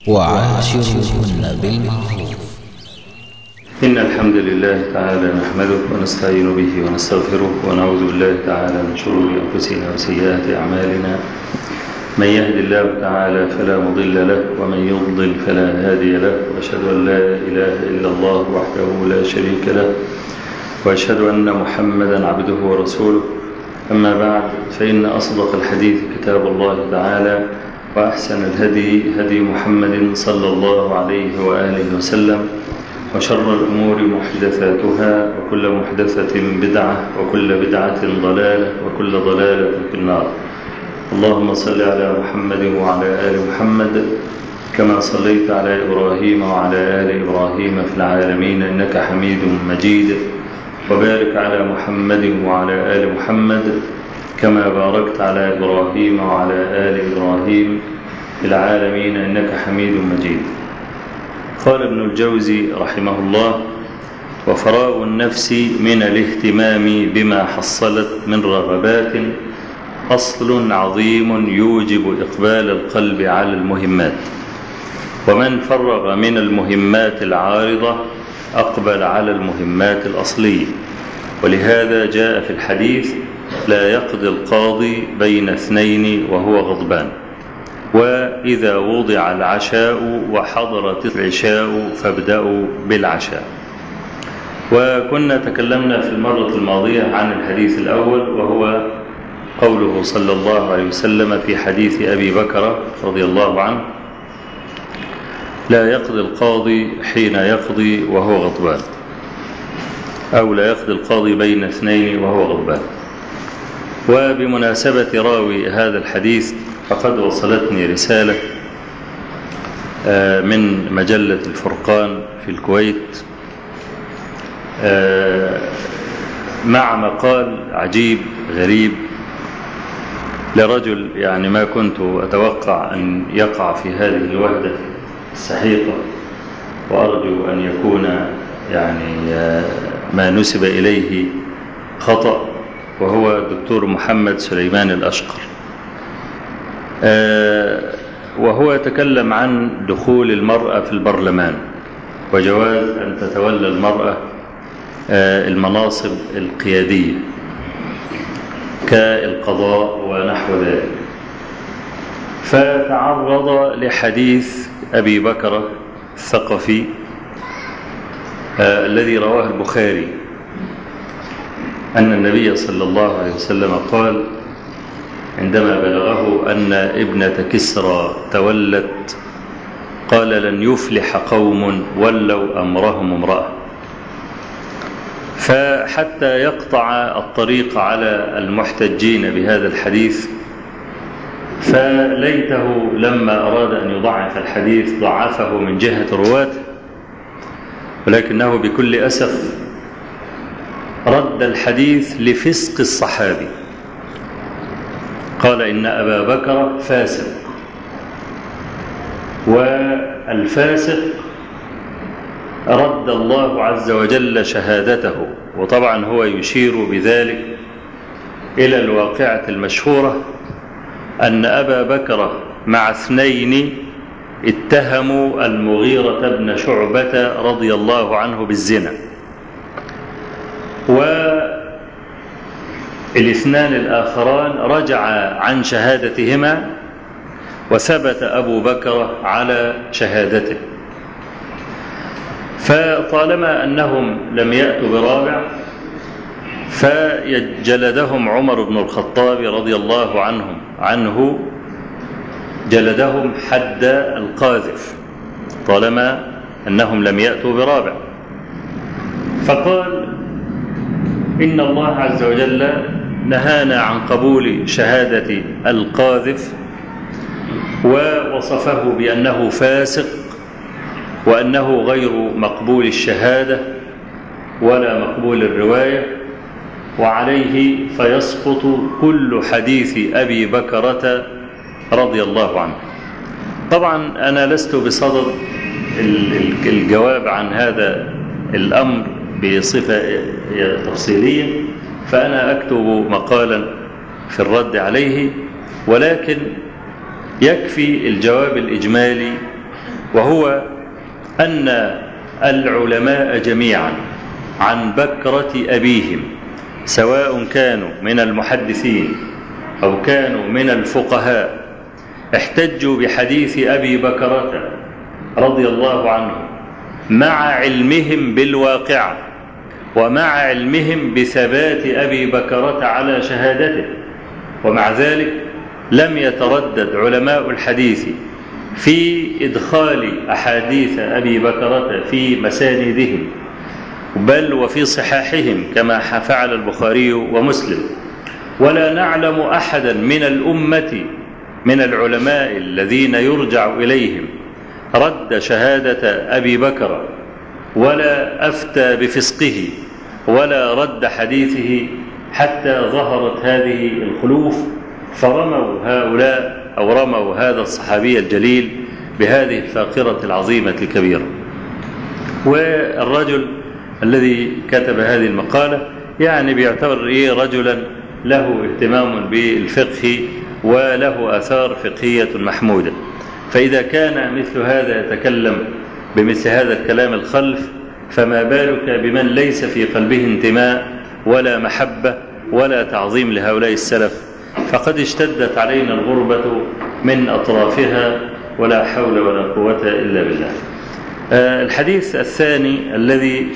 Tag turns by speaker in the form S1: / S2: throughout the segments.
S1: وعاشرهن بالمعروف
S2: إن الحمد لله تعالى نحمده ونستعين به ونستغفره ونعوذ بالله تعالى من شرور أنفسنا وسيئات أعمالنا من يهد الله تعالى فلا مضل له ومن يضلل فلا هادي له وأشهد أن لا إله إلا الله وحده لا شريك له وأشهد أن محمدا عبده ورسوله أما بعد فإن أصدق الحديث كتاب الله تعالى وأحسن الهدي هدي محمد صلى الله عليه وآله وسلم وشر الأمور محدثاتها وكل محدثة بدعة وكل بدعة ضلالة وكل ضلالة في النار اللهم صل على محمد وعلى آل محمد كما صليت على إبراهيم وعلى آل إبراهيم في العالمين إنك حميد مجيد وبارك على محمد وعلى آل محمد كما باركت على إبراهيم وعلى آل إبراهيم في العالمين إنك حميد مجيد قال ابن الجوزي رحمه الله وفراغ النفس من الاهتمام بما حصلت من رغبات أصل عظيم يوجب إقبال القلب على المهمات ومن فرغ من المهمات العارضة أقبل على المهمات الأصلية ولهذا جاء في الحديث لا يقضي القاضي بين اثنين وهو غضبان وإذا وضع العشاء وحضرت العشاء فابدأوا بالعشاء وكنا تكلمنا في المرة الماضية عن الحديث الأول وهو قوله صلى الله عليه وسلم في حديث أبي بكر رضي الله عنه لا يقضي القاضي حين يقضي وهو غضبان أو لا يقضي القاضي بين اثنين وهو غضبان وبمناسبة راوي هذا الحديث فقد وصلتني رسالة من مجلة الفرقان في الكويت مع مقال عجيب غريب لرجل يعني ما كنت أتوقع أن يقع في هذه الوهدة السحيقة وأرجو أن يكون يعني ما نسب إليه خطأ وهو الدكتور محمد سليمان الأشقر وهو يتكلم عن دخول المرأة في البرلمان وجواز أن تتولى المرأة المناصب القيادية كالقضاء ونحو ذلك فتعرض لحديث أبي بكر الثقفي الذي رواه البخاري أن النبي صلى الله عليه وسلم قال عندما بلغه أن ابنة كسرى تولت قال لن يفلح قوم ولوا أمرهم امرأة فحتى يقطع الطريق على المحتجين بهذا الحديث فليته لما أراد أن يضعف الحديث ضعفه من جهة رواته ولكنه بكل أسف رد الحديث لفسق الصحابي قال إن أبا بكر فاسق والفاسق رد الله عز وجل شهادته وطبعا هو يشير بذلك إلى الواقعة المشهورة أن أبا بكر مع اثنين اتهموا المغيرة بن شعبة رضي الله عنه بالزنا والاثنان الآخران رجع عن شهادتهما وثبت أبو بكر على شهادته فطالما أنهم لم يأتوا برابع فجلدهم عمر بن الخطاب رضي الله عنهم عنه جلدهم حد القاذف طالما أنهم لم يأتوا برابع فقال إن الله عز وجل نهانا عن قبول شهادة القاذف ووصفه بأنه فاسق وأنه غير مقبول الشهادة ولا مقبول الرواية وعليه فيسقط كل حديث أبي بكرة رضي الله عنه طبعا أنا لست بصدد الجواب عن هذا الأمر بصفة تفصيلية فأنا أكتب مقالا في الرد عليه ولكن يكفي الجواب الإجمالي وهو أن العلماء جميعا عن بكرة أبيهم سواء كانوا من المحدثين أو كانوا من الفقهاء احتجوا بحديث أبي بكرة رضي الله عنه مع علمهم بالواقعة ومع علمهم بثبات أبي بكرة على شهادته ومع ذلك لم يتردد علماء الحديث في إدخال أحاديث أبي بكرة في مساندهم بل وفي صحاحهم كما فعل البخاري ومسلم ولا نعلم أحدا من الأمة من العلماء الذين يرجع إليهم رد شهادة أبي بكر ولا أفتى بفسقه ولا رد حديثه حتى ظهرت هذه الخلوف فرموا هؤلاء أو رموا هذا الصحابي الجليل بهذه الفاقرة العظيمة الكبيرة والرجل الذي كتب هذه المقالة يعني بيعتبر إيه رجلا له اهتمام بالفقه وله آثار فقهية محمودة فإذا كان مثل هذا يتكلم بمثل هذا الكلام الخلف فما بالك بمن ليس في قلبه انتماء ولا محبة ولا تعظيم لهؤلاء السلف فقد اشتدت علينا الغربة من أطرافها ولا حول ولا قوة إلا بالله الحديث الثاني الذي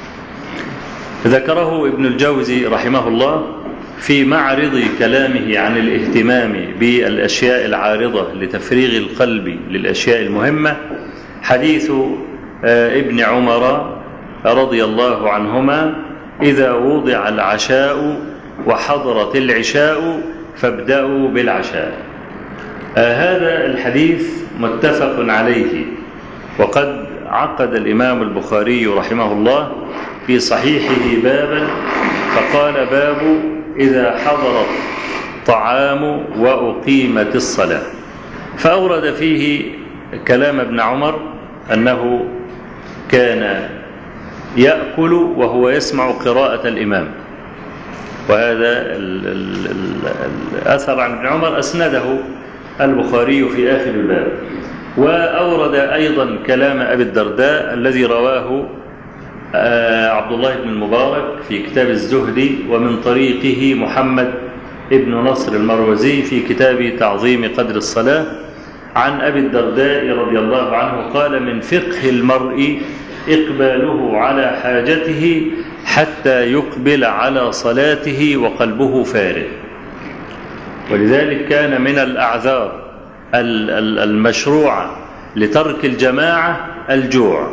S2: ذكره ابن الجوزي رحمه الله في معرض كلامه عن الاهتمام بالأشياء العارضة لتفريغ القلب للأشياء المهمة حديث ابن عمر رضي الله عنهما إذا وضع العشاء وحضرت العشاء فابدأوا بالعشاء هذا الحديث متفق عليه وقد عقد الإمام البخاري رحمه الله في صحيحه بابا فقال باب إذا حضر الطعام وأقيمت الصلاة فأورد فيه كلام ابن عمر أنه كان يأكل وهو يسمع قراءة الإمام وهذا الأثر عن ابن عمر أسنده البخاري في آخر الباب وأورد أيضا كلام أبي الدرداء الذي رواه عبد الله بن المبارك في كتاب الزهد ومن طريقه محمد ابن نصر المروزي في كتاب تعظيم قدر الصلاة عن أبي الدرداء رضي الله عنه قال من فقه المرء إقباله على حاجته حتى يقبل على صلاته وقلبه فارغ ولذلك كان من الأعذار المشروعة لترك الجماعة الجوع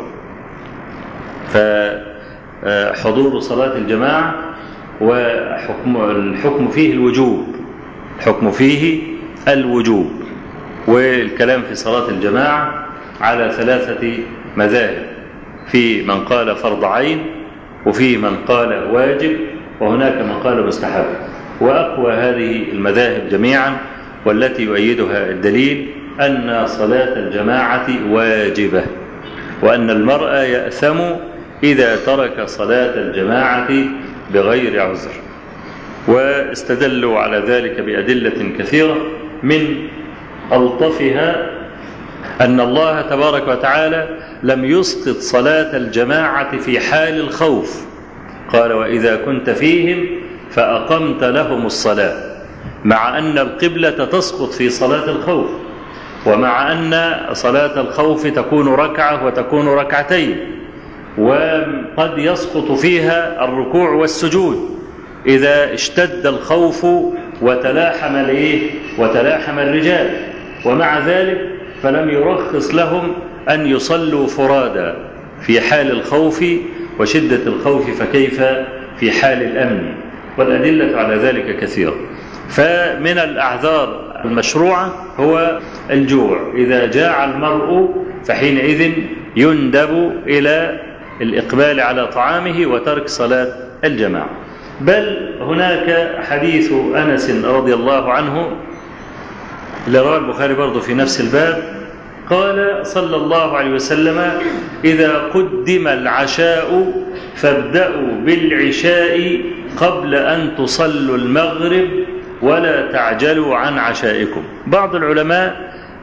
S2: فحضور صلاة الجماعة وحكم الحكم فيه الوجوب الحكم فيه الوجوب والكلام في صلاة الجماعة على ثلاثة مذاهب في من قال فرض عين وفي من قال واجب وهناك من قال مستحب وأقوى هذه المذاهب جميعا والتي يؤيدها الدليل أن صلاة الجماعة واجبة وأن المرء يأثم إذا ترك صلاة الجماعة بغير عذر واستدلوا على ذلك بأدلة كثيرة من ألطفها أن الله تبارك وتعالى لم يسقط صلاة الجماعة في حال الخوف قال وإذا كنت فيهم فأقمت لهم الصلاة مع أن القبلة تسقط في صلاة الخوف ومع أن صلاة الخوف تكون ركعة وتكون ركعتين وقد يسقط فيها الركوع والسجود إذا اشتد الخوف وتلاحم الايه وتلاحم الرجال ومع ذلك فلم يرخص لهم أن يصلوا فرادا في حال الخوف وشدة الخوف فكيف في حال الأمن والأدلة على ذلك كثيرة فمن الأعذار المشروعة هو الجوع إذا جاع المرء فحينئذ يندب إلى الإقبال على طعامه وترك صلاة الجماعة بل هناك حديث أنس رضي الله عنه اللي رواه البخاري برضه في نفس الباب قال صلى الله عليه وسلم إذا قدم العشاء فابدأوا بالعشاء قبل أن تصلوا المغرب ولا تعجلوا عن عشائكم بعض العلماء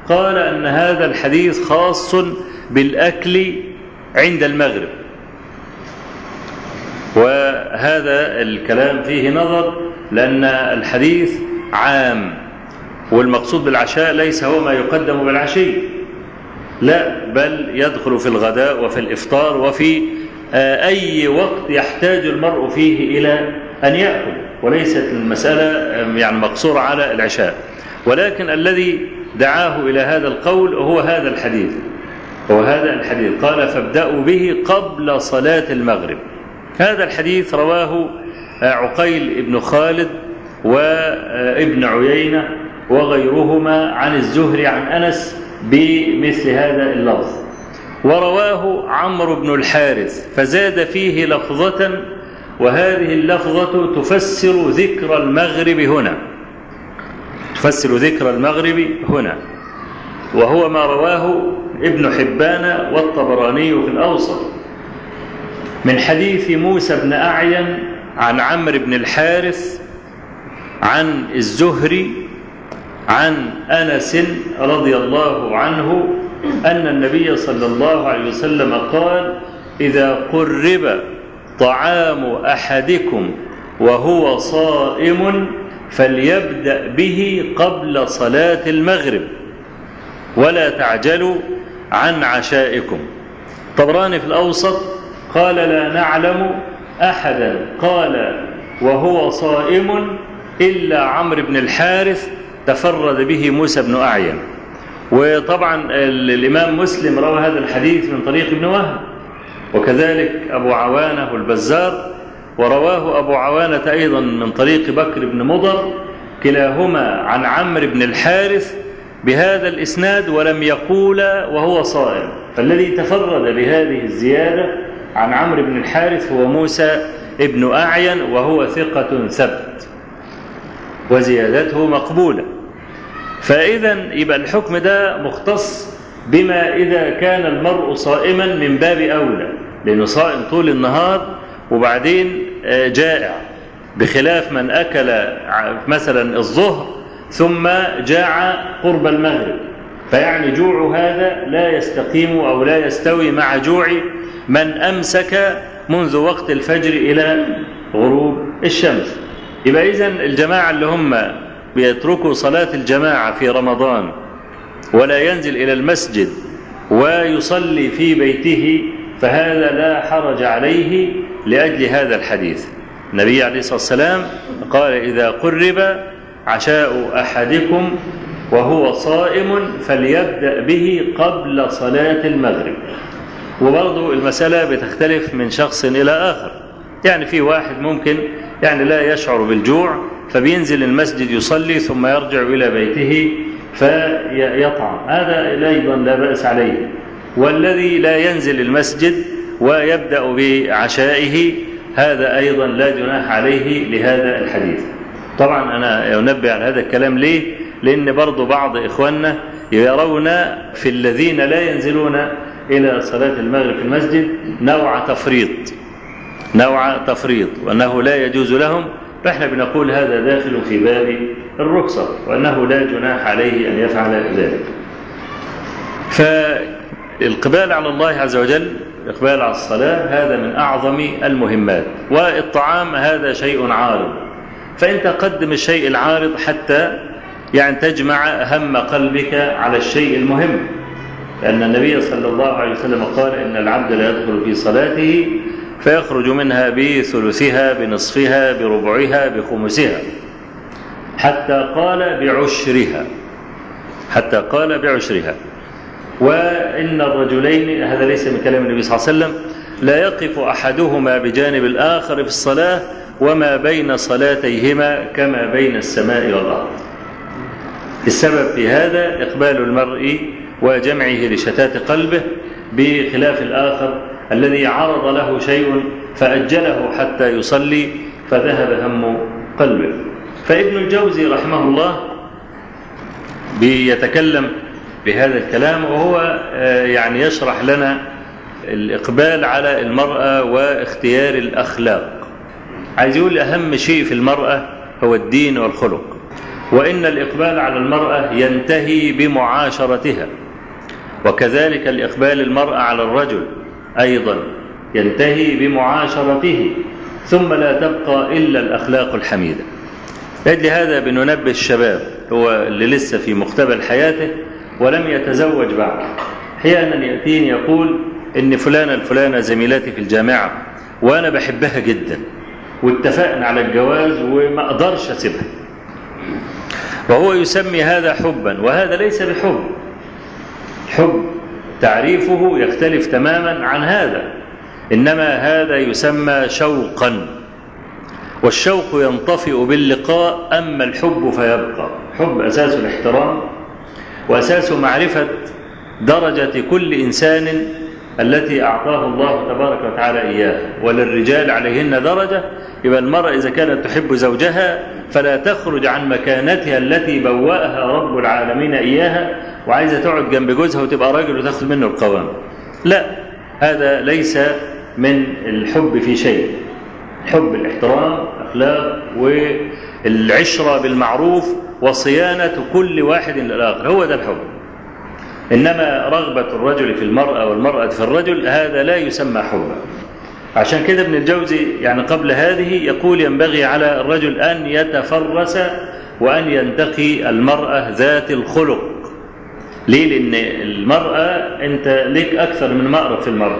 S2: قال أن هذا الحديث خاص بالأكل عند المغرب وهذا الكلام فيه نظر لأن الحديث عام والمقصود بالعشاء ليس هو ما يقدم بالعشي لا بل يدخل في الغداء وفي الإفطار وفي أي وقت يحتاج المرء فيه إلى أن يأكل وليست المسألة يعني مقصورة على العشاء ولكن الذي دعاه إلى هذا القول هو هذا الحديث هو هذا الحديث قال فابدأوا به قبل صلاة المغرب هذا الحديث رواه عقيل بن خالد وابن عيينة وغيرهما عن الزهري عن أنس بمثل هذا اللفظ ورواه عمرو بن الحارث فزاد فيه لفظة وهذه اللفظة تفسر ذكر المغرب هنا تفسر ذكر المغرب هنا وهو ما رواه ابن حبان والطبراني في الأوسط من حديث موسى بن أعين عن عمرو بن الحارث عن الزهري عن أنس رضي الله عنه أن النبي صلى الله عليه وسلم قال إذا قرب طعام أحدكم وهو صائم فليبدأ به قبل صلاة المغرب ولا تعجلوا عن عشائكم طبراني في الأوسط قال لا نعلم أحدا قال وهو صائم إلا عمرو بن الحارث تفرد به موسى بن أعين وطبعا الإمام مسلم روى هذا الحديث من طريق ابن وهب وكذلك أبو عوانة والبزار ورواه أبو عوانة أيضا من طريق بكر بن مضر كلاهما عن عمرو بن الحارث بهذا الإسناد ولم يقول وهو صائم فالذي تفرد بهذه الزيادة عن عمرو بن الحارث هو موسى ابن أعين وهو ثقة ثبت وزيادته مقبولة فإذا يبقى الحكم ده مختص بما إذا كان المرء صائما من باب أولى لأنه صائم طول النهار وبعدين جائع بخلاف من أكل مثلا الظهر ثم جاع قرب المغرب فيعني جوع هذا لا يستقيم أو لا يستوي مع جوع من أمسك منذ وقت الفجر إلى غروب الشمس يبقى إذن الجماعة اللي هم بيتركوا صلاة الجماعة في رمضان ولا ينزل إلى المسجد ويصلي في بيته فهذا لا حرج عليه لأجل هذا الحديث النبي عليه الصلاة والسلام قال إذا قرب عشاء أحدكم وهو صائم فليبدأ به قبل صلاة المغرب وبرضه المسألة بتختلف من شخص إلى آخر يعني في واحد ممكن يعني لا يشعر بالجوع فبينزل المسجد يصلي ثم يرجع إلى بيته فيطعم هذا أيضا لا بأس عليه والذي لا ينزل المسجد ويبدأ بعشائه هذا أيضا لا جناح عليه لهذا الحديث طبعا أنا أنبه على هذا الكلام ليه لأن برضو بعض إخواننا يرون في الذين لا ينزلون إلى صلاة المغرب في المسجد نوع تفريط نوع تفريط وأنه لا يجوز لهم فإحنا بنقول هذا داخل في باب الرخصة وأنه لا جناح عليه أن يفعل ذلك فالإقبال على الله عز وجل الإقبال على الصلاة هذا من أعظم المهمات والطعام هذا شيء عارض فأنت قدم الشيء العارض حتى يعني تجمع هم قلبك على الشيء المهم لأن النبي صلى الله عليه وسلم قال إن العبد لا يدخل في صلاته فيخرج منها بثلثها بنصفها بربعها بخمسها حتى قال بعشرها حتى قال بعشرها وإن الرجلين هذا ليس من كلام النبي صلى الله عليه وسلم لا يقف أحدهما بجانب الآخر في الصلاة وما بين صلاتيهما كما بين السماء والأرض السبب في هذا إقبال المرء وجمعه لشتات قلبه بخلاف الآخر الذي عرض له شيء فأجله حتى يصلي فذهب هم قلبه فابن الجوزي رحمه الله بيتكلم بهذا الكلام وهو يعني يشرح لنا الإقبال على المرأة واختيار الأخلاق عايز يقول أهم شيء في المرأة هو الدين والخلق وإن الإقبال على المرأة ينتهي بمعاشرتها وكذلك الإقبال المرأة على الرجل أيضا ينتهي بمعاشرته ثم لا تبقى إلا الأخلاق الحميدة لأجل هذا بننبه الشباب هو اللي لسه في مقتبل حياته ولم يتزوج بعد أحيانا يأتيني يقول إن فلانة الفلانة زميلتي في الجامعة وأنا بحبها جدا واتفقنا على الجواز وما أقدرش أسيبها وهو يسمي هذا حبا وهذا ليس بحب حب تعريفه يختلف تماما عن هذا إنما هذا يسمى شوقا والشوق ينطفئ باللقاء أما الحب فيبقى حب أساس الاحترام وأساس معرفة درجة كل إنسان التي أعطاه الله تبارك وتعالى إياها وللرجال عليهن درجة يبقى المرأة إذا كانت تحب زوجها فلا تخرج عن مكانتها التي بوأها رب العالمين إياها وعايزة تقعد جنب جوزها وتبقى راجل وتاخد منه القوام لا هذا ليس من الحب في شيء حب الاحترام أخلاق والعشرة بالمعروف وصيانة كل واحد للآخر هو ده الحب إنما رغبة الرجل في المرأة والمرأة في الرجل هذا لا يسمى حبا عشان كده ابن الجوزي يعني قبل هذه يقول ينبغي على الرجل أن يتفرس وأن ينتقي المرأة ذات الخلق ليه لأن المرأة أنت لك أكثر من مأرب في المرأة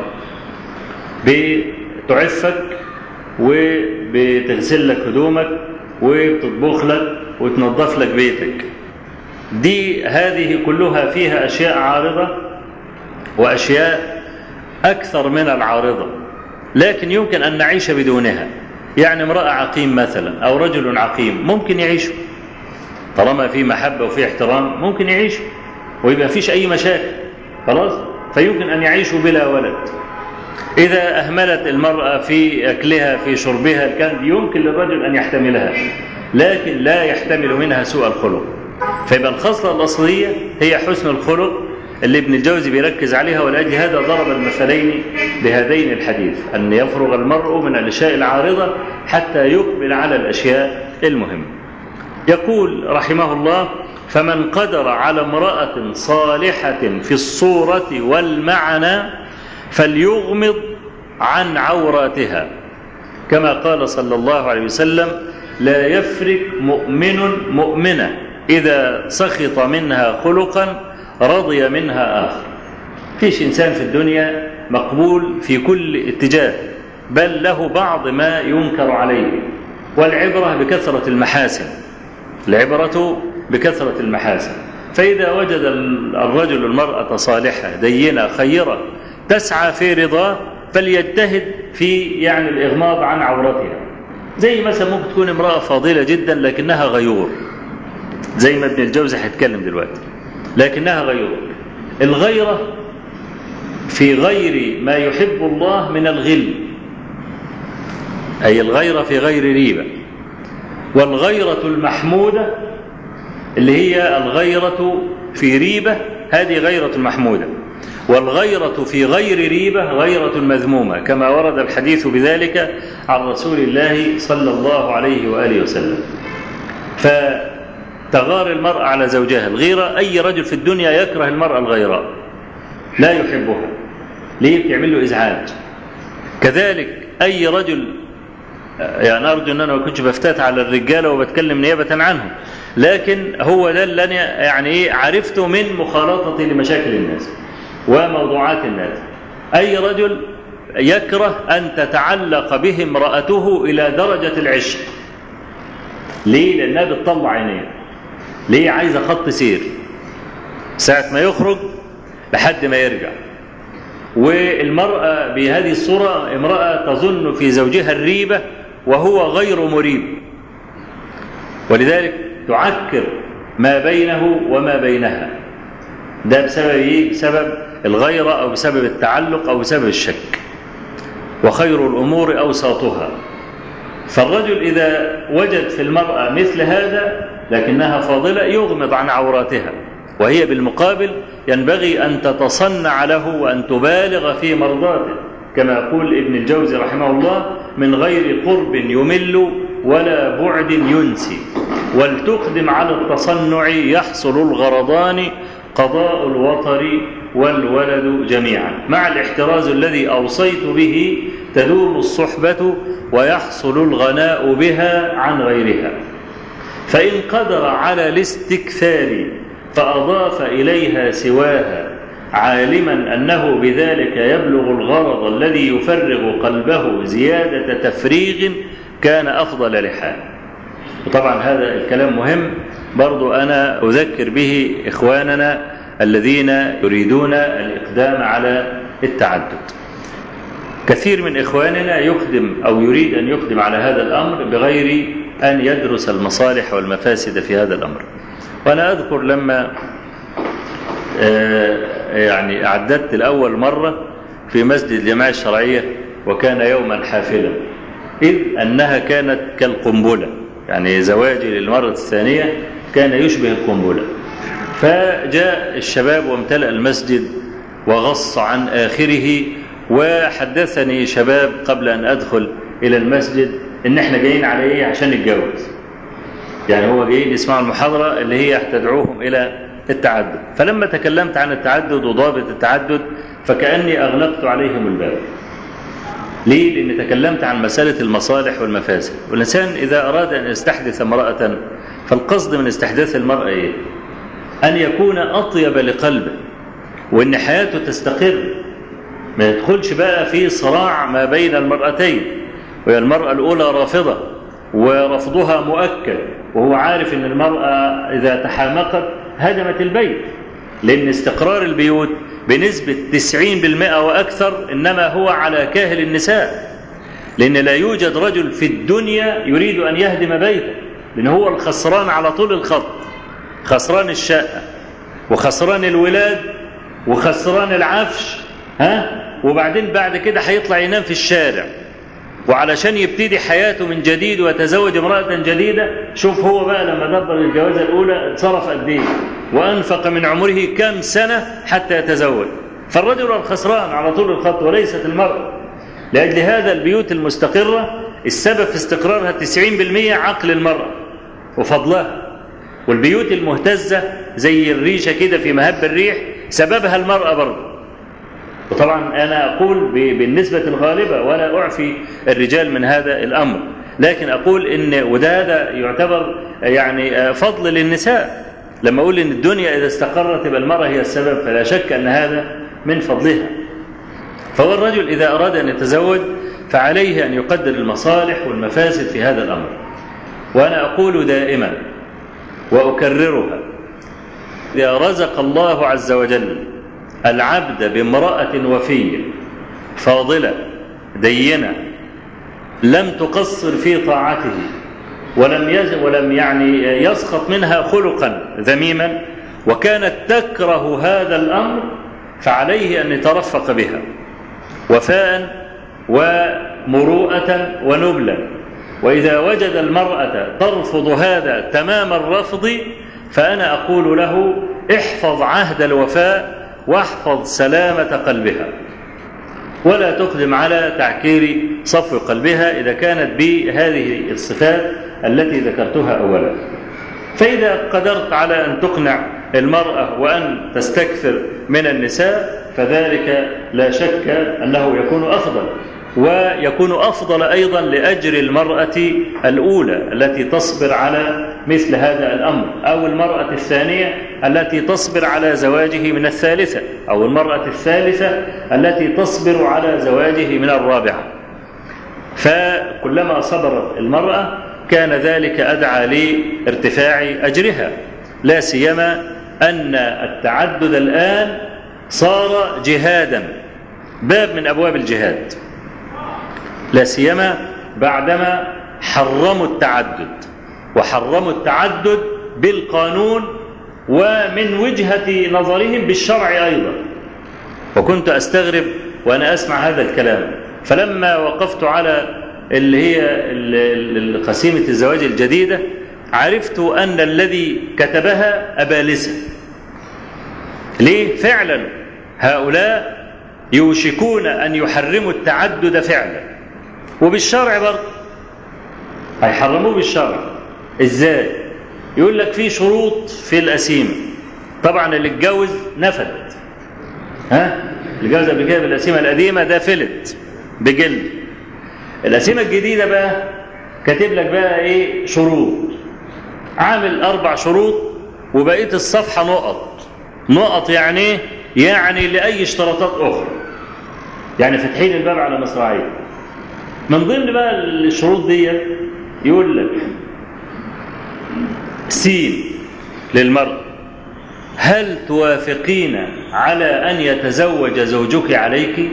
S2: بتعفك وبتغسل لك هدومك وبتطبخ لك وتنظف لك بيتك دي هذه كلها فيها أشياء عارضة وأشياء أكثر من العارضة لكن يمكن أن نعيش بدونها يعني امرأة عقيم مثلا أو رجل عقيم ممكن يعيشوا طالما في محبة وفي احترام ممكن يعيشوا ويبقى فيش أي مشاكل خلاص فيمكن أن يعيشوا بلا ولد إذا أهملت المرأة في أكلها في شربها كان يمكن للرجل أن يحتملها لكن لا يحتمل منها سوء الخلق فيبقى الخصلة الأصلية هي حسن الخلق اللي ابن الجوزي بيركز عليها ولأجل هذا ضرب المثلين بهذين الحديث أن يفرغ المرء من الأشياء العارضة حتى يقبل على الأشياء المهمة يقول رحمه الله فمن قدر على امرأة صالحة في الصورة والمعنى فليغمض عن عوراتها كما قال صلى الله عليه وسلم لا يفرق مؤمن مؤمنة إذا سخط منها خلقا رضي منها آخر فيش إنسان في الدنيا مقبول في كل اتجاه بل له بعض ما ينكر عليه والعبرة بكثرة المحاسن العبرة بكثرة المحاسن فإذا وجد الرجل المرأة صالحة دينة خيرة تسعى في رضاه فليجتهد في يعني الإغماض عن عورتها زي مثلا ممكن تكون امرأة فاضلة جدا لكنها غيور زي ما ابن الجوزي هيتكلم دلوقتي لكنها غيور الغيرة في غير ما يحب الله من الغل أي الغيرة في غير ريبة والغيرة المحمودة اللي هي الغيرة في ريبة هذه غيرة محمودة والغيرة في غير ريبة غيرة مذمومة كما ورد الحديث بذلك عن رسول الله صلى الله عليه وآله وسلم فتغار المرأة على زوجها الغيرة أي رجل في الدنيا يكره المرأة الغيراء لا يحبها ليه بتعمل له إزعاج كذلك أي رجل يعني أرجو أن أنا ما كنتش بفتات على الرجالة وبتكلم نيابة عنهم لكن هو ده اللي أنا يعني إيه عرفته من مخالطتي لمشاكل الناس وموضوعات الناس أي رجل يكره أن تتعلق به امرأته إلى درجة العشق ليه؟ لأنها بتطلع عينيه ليه عايزة خط سير ساعة ما يخرج لحد ما يرجع والمرأة بهذه الصورة امرأة تظن في زوجها الريبة وهو غير مريب ولذلك تعكر ما بينه وما بينها ده بسبب ايه؟ بسبب الغيرة أو بسبب التعلق أو بسبب الشك وخير الأمور أوساطها فالرجل إذا وجد في المرأة مثل هذا لكنها فاضلة يغمض عن عوراتها وهي بالمقابل ينبغي أن تتصنع له وأن تبالغ في مرضاته كما يقول ابن الجوزي رحمه الله من غير قرب يمل ولا بعد ينسي ولتقدم على التصنع يحصل الغرضان قضاء الوطر والولد جميعا مع الاحتراز الذي أوصيت به تدوم الصحبة ويحصل الغناء بها عن غيرها فإن قدر على الاستكثار فأضاف إليها سواها عالما أنه بذلك يبلغ الغرض الذي يفرغ قلبه زيادة تفريغ كان أفضل لحال وطبعا هذا الكلام مهم برضو أنا أذكر به إخواننا الذين يريدون الإقدام على التعدد كثير من إخواننا يقدم أو يريد أن يقدم على هذا الأمر بغير أن يدرس المصالح والمفاسد في هذا الأمر وأنا أذكر لما يعني أعددت الأول مرة في مسجد الجماعة الشرعية وكان يوما حافلا إذ أنها كانت كالقنبلة يعني زواجي للمرة الثانية كان يشبه القنبلة فجاء الشباب وامتلأ المسجد وغص عن آخره وحدثني شباب قبل أن أدخل إلى المسجد إن إحنا جايين على إيه عشان نتجوز يعني هو جايين يسمعوا المحاضرة اللي هي تدعوهم إلى التعدد فلما تكلمت عن التعدد وضابط التعدد فكأني أغلقت عليهم الباب ليه؟ لأن تكلمت عن مسألة المصالح والمفاسد والإنسان إذا أراد أن يستحدث امرأة فالقصد من استحداث المرأة إيه؟ أن يكون أطيب لقلبه وأن حياته تستقر ما يدخلش بقى في صراع ما بين المرأتين وهي المرأة الأولى رافضة ورفضها مؤكد وهو عارف أن المرأة إذا تحامقت هدمت البيت لأن استقرار البيوت بنسبة 90% وأكثر إنما هو على كاهل النساء لأن لا يوجد رجل في الدنيا يريد أن يهدم بيته لأن هو الخسران على طول الخط خسران الشقة وخسران الولاد وخسران العفش ها وبعدين بعد كده هيطلع ينام في الشارع وعلشان يبتدي حياته من جديد ويتزوج امرأة جديدة شوف هو بقى لما دبر الجوازة الأولى اتصرف قد إيه وأنفق من عمره كم سنة حتى يتزوج فالرجل الخسران على طول الخط وليست المرأة لأجل هذا البيوت المستقرة السبب في استقرارها 90% عقل المرأة وفضلها والبيوت المهتزة زي الريشة كده في مهب الريح سببها المرأة برضه وطبعا أنا أقول بالنسبة الغالبة ولا أعفي الرجال من هذا الأمر لكن أقول إن وده هذا يعتبر يعني فضل للنساء لما أقول إن الدنيا إذا استقرت يبقى المرأة هي السبب فلا شك أن هذا من فضلها فهو الرجل إذا أراد أن يتزوج فعليه أن يقدر المصالح والمفاسد في هذا الأمر وأنا أقول دائما وأكررها إذا رزق الله عز وجل العبد بامرأة وفية فاضلة دينة لم تقصر في طاعته ولم يز ولم يعني يسخط منها خلقا ذميما وكانت تكره هذا الأمر فعليه أن يترفق بها وفاء ومروءة ونبلا وإذا وجد المرأة ترفض هذا تمام الرفض فأنا أقول له احفظ عهد الوفاء واحفظ سلامة قلبها ولا تقدم على تعكير صفو قلبها إذا كانت بهذه الصفات التي ذكرتها أولا فإذا قدرت على أن تقنع المرأة وأن تستكثر من النساء فذلك لا شك أنه يكون أفضل ويكون أفضل أيضا لأجر المرأة الأولى التي تصبر على مثل هذا الأمر أو المرأة الثانية التي تصبر على زواجه من الثالثة أو المرأة الثالثة التي تصبر على زواجه من الرابعة فكلما صبرت المرأة كان ذلك أدعى لارتفاع أجرها لا سيما أن التعدد الآن صار جهادا باب من أبواب الجهاد لا سيما بعدما حرموا التعدد وحرموا التعدد بالقانون ومن وجهة نظرهم بالشرع أيضا وكنت أستغرب وأنا أسمع هذا الكلام فلما وقفت على اللي هي قسيمة الزواج الجديدة عرفت أن الذي كتبها أبالسة ليه؟ فعلا هؤلاء يوشكون أن يحرموا التعدد فعلا وبالشرع برضه هيحرموه بالشرع ازاي يقول لك في شروط في القسيمه طبعا اللي اتجوز نفد ها اللي اتجوز قبل كده بالقسيمه القديمه ده فلت بجلد القسيمه الجديده بقى كاتب لك بقى ايه شروط عامل اربع شروط وبقيه الصفحه نقط نقط يعني ايه يعني لاي اشتراطات اخرى يعني فاتحين الباب على مصراعيه من ضمن بقى الشروط دي يقول لك سين للمرء هل توافقين على أن يتزوج زوجك عليك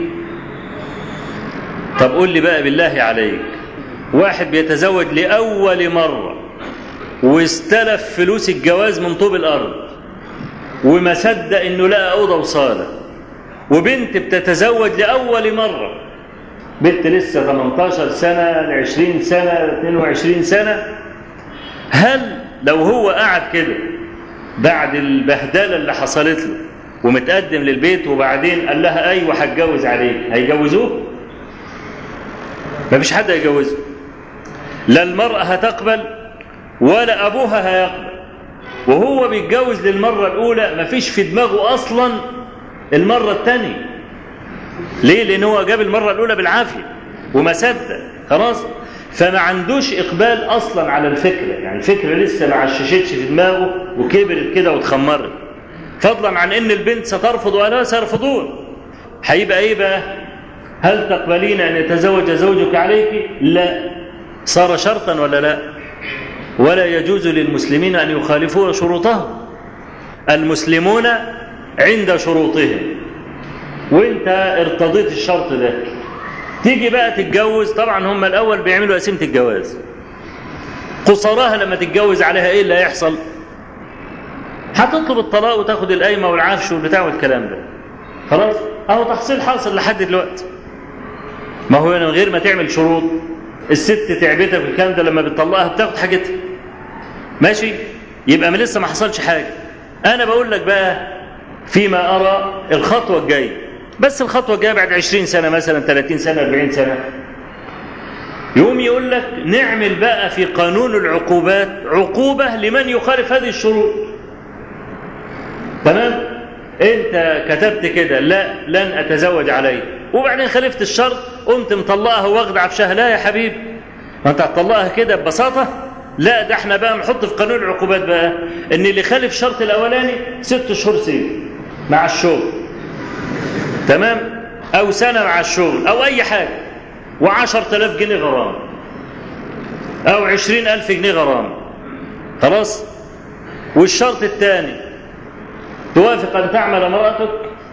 S2: طب قول لي بقى بالله عليك واحد بيتزوج لأول مرة واستلف فلوس الجواز من طوب الأرض وما صدق إنه لقى أوضة وصالة وبنت بتتزوج لأول مرة بنت لسه 18 سنة 20 سنة 22 سنة هل لو هو قعد كده بعد البهدله اللي حصلت له ومتقدم للبيت وبعدين قال لها ايوه هتجوز عليك هيجوزوه؟ مفيش حد هيجوزه لا المرأة هتقبل ولا أبوها هيقبل وهو بيتجوز للمرة الأولى مفيش في دماغه أصلا المرة الثانية ليه؟ لأن هو جاب المرة الأولى بالعافية وما صدق خلاص فما عندوش اقبال اصلا على الفكره يعني الفكره لسه ما عششتش في دماغه وكبرت كده واتخمرت فضلا عن ان البنت سترفض ولا سيرفضون هيبقى ايه بقى هل تقبلين ان يتزوج زوجك عليك لا صار شرطا ولا لا ولا يجوز للمسلمين ان يخالفوا شروطهم المسلمون عند شروطهم وانت ارتضيت الشرط ده تيجي بقى تتجوز طبعا هم الاول بيعملوا قسيمه الجواز قصراها لما تتجوز عليها ايه اللي هيحصل هتطلب الطلاق وتاخد القايمه والعفش والبتاع والكلام ده خلاص اهو تحصيل حاصل لحد دلوقتي ما هو من غير ما تعمل شروط الست تعبتها في الكلام ده لما بتطلقها بتاخد حاجتها ماشي يبقى ما لسه ما حصلش حاجه انا بقول لك بقى فيما ارى الخطوه الجايه بس الخطوة الجاية بعد 20 سنة مثلا 30 سنة 40 سنة يقوم يقول لك نعمل بقى في قانون العقوبات عقوبة لمن يخالف هذه الشروط تمام انت كتبت كده لا لن اتزوج عليه وبعدين خالفت الشرط قمت مطلقها واخد عفشها لا يا حبيبي ما انت هتطلقها كده ببساطة لا ده احنا بقى نحط في قانون العقوبات بقى ان اللي خالف الشرط الاولاني ست شهور سجن مع الشغل تمام او سنه مع الشغل او اي حاجه وعشر تلاف جنيه غرام او عشرين الف جنيه غرام خلاص والشرط الثاني توافق ان تعمل امرأتك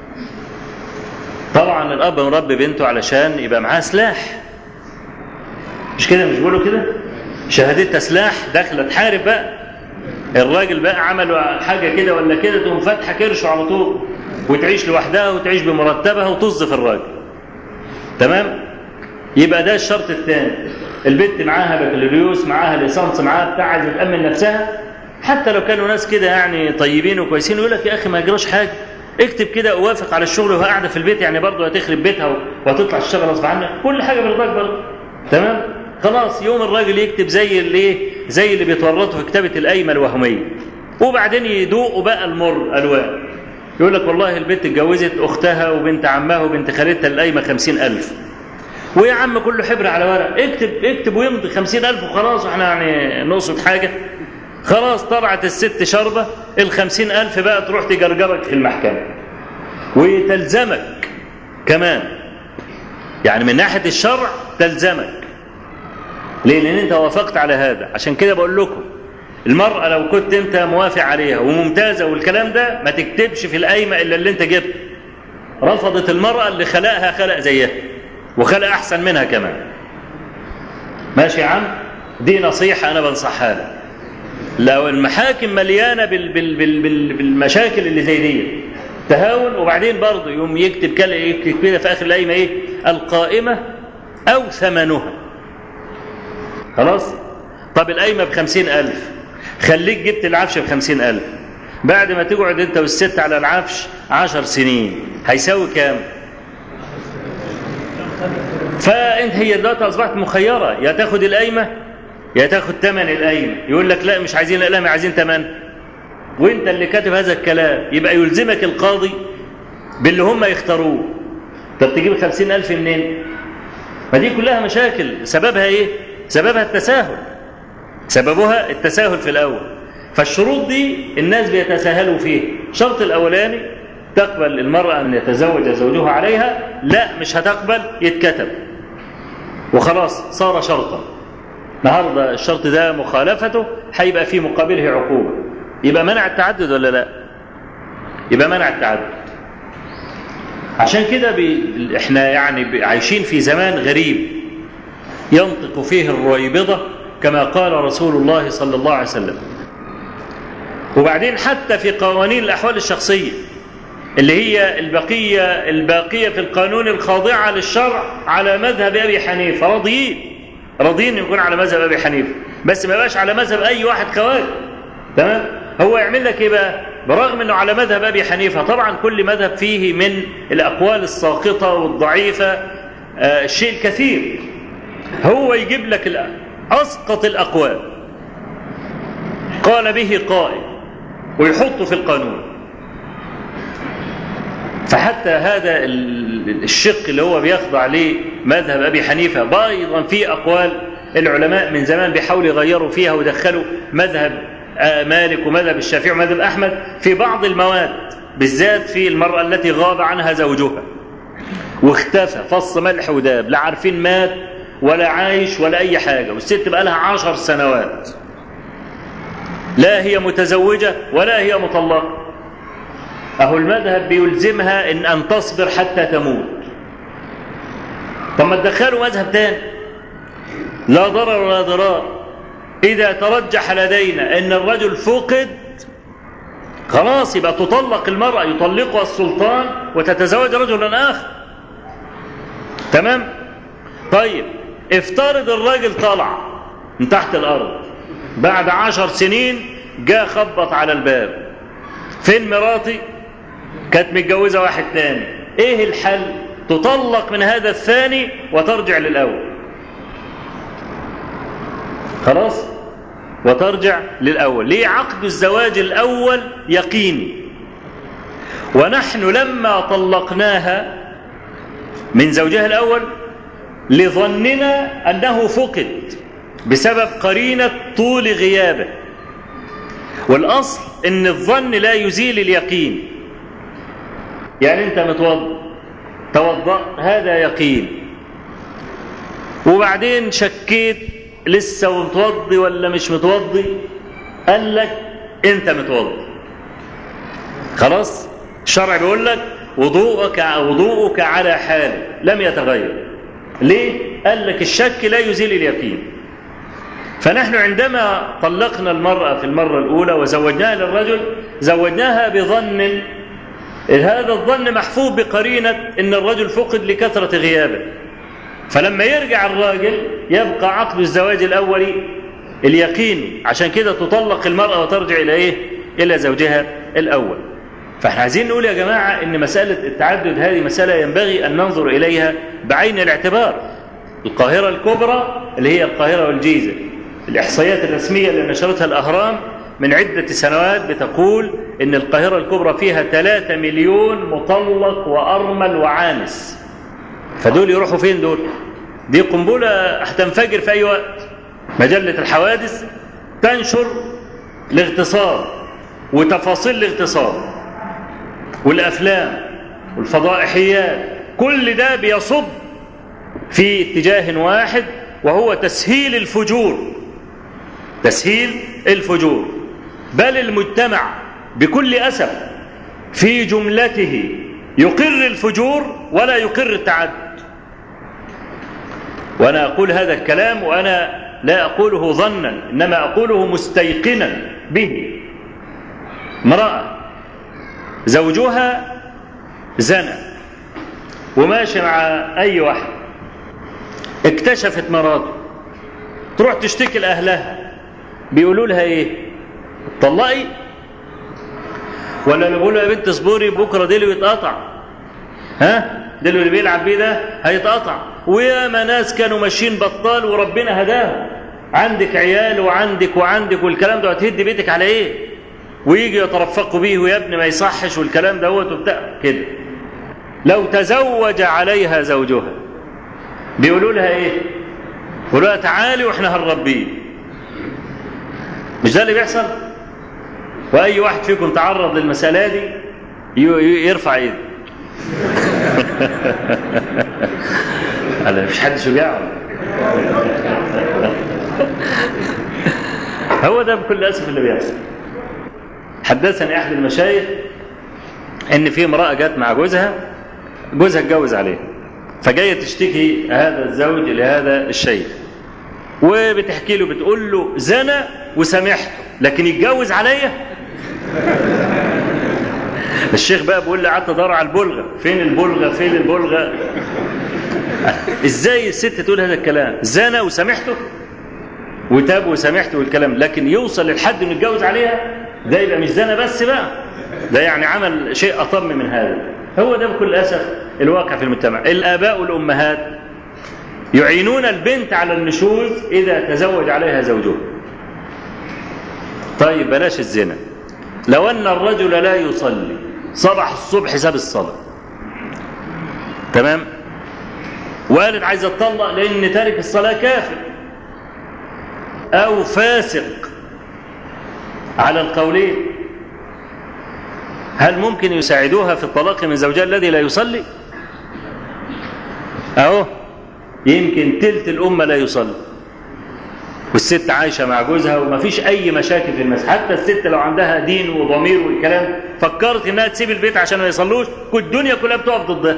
S2: طبعا الاب مربي بنته علشان يبقى معاه سلاح مش كده مش بيقولوا كده شهادتها سلاح داخله تحارب بقى الراجل بقى عملوا حاجه كده ولا كده تقوم فاتحه كرشه على طول وتعيش لوحدها وتعيش بمرتبها وتصف الراجل تمام يبقى ده الشرط الثاني البنت معاها بكالوريوس معاها ليسانس معاها بتاع عايزه تامن نفسها حتى لو كانوا ناس كده يعني طيبين وكويسين يقول لك يا اخي ما يجراش حاجه اكتب كده اوافق على الشغل وهي قاعده في البيت يعني برضه هتخرب بيتها وهتطلع تشتغل غصب عنها كل حاجه برضاك برضه تمام خلاص يوم الراجل يكتب زي الايه زي اللي بيتورطوا في كتابه القايمه الوهميه وبعدين يدوقوا بقى المر الوان يقول لك والله البنت اتجوزت اختها وبنت عمها وبنت خالتها القايمه خمسين ألف ويا عم كله حبر على ورق اكتب اكتب ويمضي خمسين ألف وخلاص احنا يعني نقصد حاجة خلاص طلعت الست شربة الخمسين ألف بقى تروح تجرجرك في المحكمة وتلزمك كمان يعني من ناحية الشرع تلزمك ليه لأن أنت وافقت على هذا عشان كده بقول لكم المرأة لو كنت أنت موافق عليها وممتازة والكلام ده ما تكتبش في القايمة إلا اللي أنت جبته رفضت المرأة اللي خلقها خلق زيها وخلق أحسن منها كمان ماشي يا عم دي نصيحة أنا بنصحها لك لو المحاكم مليانة بال بال بال بال بالمشاكل اللي زي دي تهاون وبعدين برضه يوم يكتب كده في آخر القايمة إيه القائمة أو ثمنها خلاص طب القايمة بخمسين ألف خليك جبت العفش بخمسين ألف بعد ما تقعد انت والست على العفش عشر سنين هيساوي كام فانت هي دلوقتي اصبحت مخيره يا تاخد القايمه يا تاخد ثمن القايمه يقول لك لا مش عايزين القايمه عايزين ثمن وانت اللي كاتب هذا الكلام يبقى يلزمك القاضي باللي هم يختاروه طب تجيب خمسين ألف منين ما دي كلها مشاكل سببها ايه سببها التساهل سببها التساهل في الأول فالشروط دي الناس بيتساهلوا فيه الشرط الأولاني تقبل المرأة أن يتزوج زوجها عليها لا مش هتقبل يتكتب وخلاص صار شرطا النهارده الشرط ده مخالفته هيبقى في مقابله عقوبة يبقى منع التعدد ولا لا يبقى منع التعدد عشان كده بي... احنا يعني عايشين في زمان غريب ينطق فيه الرويبضة كما قال رسول الله صلى الله عليه وسلم وبعدين حتى في قوانين الأحوال الشخصية اللي هي البقية الباقية في القانون الخاضعة للشرع على مذهب أبي حنيفة راضيين راضيين يكون على مذهب أبي حنيفة بس ما يبقاش على مذهب أي واحد خوارج تمام هو يعمل لك ايه بقى برغم انه على مذهب ابي حنيفه طبعا كل مذهب فيه من الاقوال الساقطه والضعيفه آه الشيء الكثير هو يجيب لك اسقط الاقوال قال به قائل ويحطه في القانون فحتى هذا الشق اللي هو بيخضع لمذهب ابي حنيفه ايضا في اقوال العلماء من زمان بيحاولوا يغيروا فيها ودخلوا مذهب مالك ومذهب الشافعي ومذهب احمد في بعض المواد بالذات في المراه التي غاب عنها زوجها واختفى فص ملح وداب لا عارفين مات ولا عايش ولا اي حاجه والست بقى لها عشر سنوات لا هي متزوجه ولا هي مطلقه اهو المذهب بيلزمها ان ان تصبر حتى تموت طب ما تدخلوا مذهب تاني لا ضرر ولا ضرار إذا ترجح لدينا أن الرجل فقد خلاص يبقى تطلق المرأة يطلقها السلطان وتتزوج رجلا آخر تمام طيب افترض الراجل طلع من تحت الأرض بعد عشر سنين جاء خبط على الباب فين مراتي كانت متجوزة واحد تاني ايه الحل تطلق من هذا الثاني وترجع للأول خلاص وترجع للأول ليه عقد الزواج الأول يقيني ونحن لما طلقناها من زوجها الأول لظننا أنه فقد بسبب قرينة طول غيابه والأصل أن الظن لا يزيل اليقين يعني أنت متوضأ توضأ هذا يقين وبعدين شكيت لسه متوضي ولا مش متوضي قال لك انت متوضي خلاص الشرع بيقول لك وضوءك وضوءك على حال لم يتغير ليه قال لك الشك لا يزيل اليقين فنحن عندما طلقنا المرأة في المرة الأولى وزوجناها للرجل زوجناها بظن هذا الظن محفوظ بقرينة أن الرجل فقد لكثرة غيابه فلما يرجع الراجل يبقى عقد الزواج الأولي اليقيني عشان كده تطلق المرأة وترجع إلى إيه؟ إلى زوجها الأول فاحنا عايزين نقول يا جماعة إن مسألة التعدد هذه مسألة ينبغي أن ننظر إليها بعين الاعتبار القاهرة الكبرى اللي هي القاهرة والجيزة الإحصائيات الرسمية اللي نشرتها الأهرام من عدة سنوات بتقول إن القاهرة الكبرى فيها 3 مليون مطلق وأرمل وعانس فدول يروحوا فين دول دي قنبلة هتنفجر في أي وقت مجلة الحوادث تنشر الاغتصاب وتفاصيل الاغتصاب والأفلام والفضائحيات كل ده بيصب في اتجاه واحد وهو تسهيل الفجور تسهيل الفجور بل المجتمع بكل أسف في جملته يقر الفجور ولا يقر التعدد وأنا أقول هذا الكلام وأنا لا أقوله ظنا إنما أقوله مستيقنا به امرأة زوجها زنى وماشي مع أي واحد اكتشفت مراته تروح تشتكي لأهلها بيقولوا لها ايه طلقي ولا اللي بيقولوا يا بنت اصبري بكره ديلي بيتقطع ها ديلي اللي بيلعب بيه ده هيتقطع وياما ناس كانوا ماشيين بطال وربنا هداهم عندك عيال وعندك وعندك والكلام ده هتهدي بيتك على ايه ويجي يترفقوا بيه ويا ابني ما يصحش والكلام دوت وبتاع كده لو تزوج عليها زوجها بيقولوا لها ايه يقولوا لها تعالي واحنا هنربيه مش ده اللي بيحصل واي واحد فيكم تعرض للمساله دي يرفع ايده قال مفيش حد شجاع هو ده بكل اسف اللي بيحصل حدثني احد المشايخ ان في امراه جت مع جوزها جوزها اتجوز عليها فجايه تشتكي هذا الزوج لهذا الشيخ وبتحكي له بتقول له زنى وسامحته لكن يتجوز عليا الشيخ بقى بيقول لي قعدت ادور على البلغه فين البلغه فين البلغه ازاي الست تقول هذا الكلام زنى وسامحته وتاب وسامحته والكلام لكن يوصل للحد انه يتجوز عليها ده يبقى مش زنا بس بقى ده يعني عمل شيء اطم من هذا هو ده بكل اسف الواقع في المجتمع الاباء والامهات يعينون البنت على النشوز اذا تزوج عليها زوجها طيب بلاش الزنا لو ان الرجل لا يصلي صبح الصبح ساب الصلاه تمام وقالت عايزه اتطلق لان تارك الصلاه كافر او فاسق على القولين هل ممكن يساعدوها في الطلاق من زوجها الذي لا يصلي اهو يمكن تلت الامه لا يصلي والست عايشه مع جوزها وما فيش اي مشاكل في المسجد حتى الست لو عندها دين وضمير والكلام فكرت انها تسيب البيت عشان ما يصلوش كل الدنيا كلها بتقف ضدها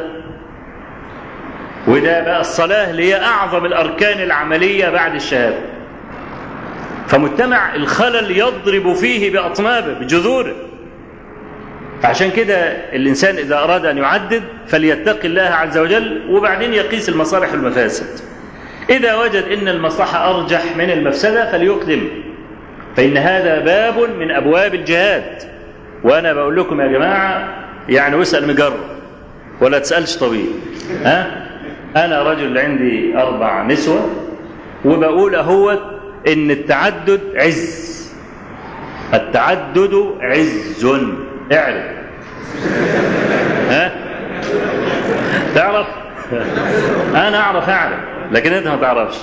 S2: وده بقى الصلاه اللي هي اعظم الاركان العمليه بعد الشهاده فمجتمع الخلل يضرب فيه باطنابه بجذوره عشان كده الانسان اذا اراد ان يعدد فليتقي الله عز وجل وبعدين يقيس المصالح والمفاسد اذا وجد ان المصلحه ارجح من المفسده فليقدم فان هذا باب من ابواب الجهاد وانا بقول لكم يا جماعه يعني واسال مجرب ولا تسالش طبيب ها انا رجل عندي اربع نسوه وبقول اهوت ان التعدد عز التعدد عز اعرف ها تعرف انا اعرف اعرف لكن انت ما تعرفش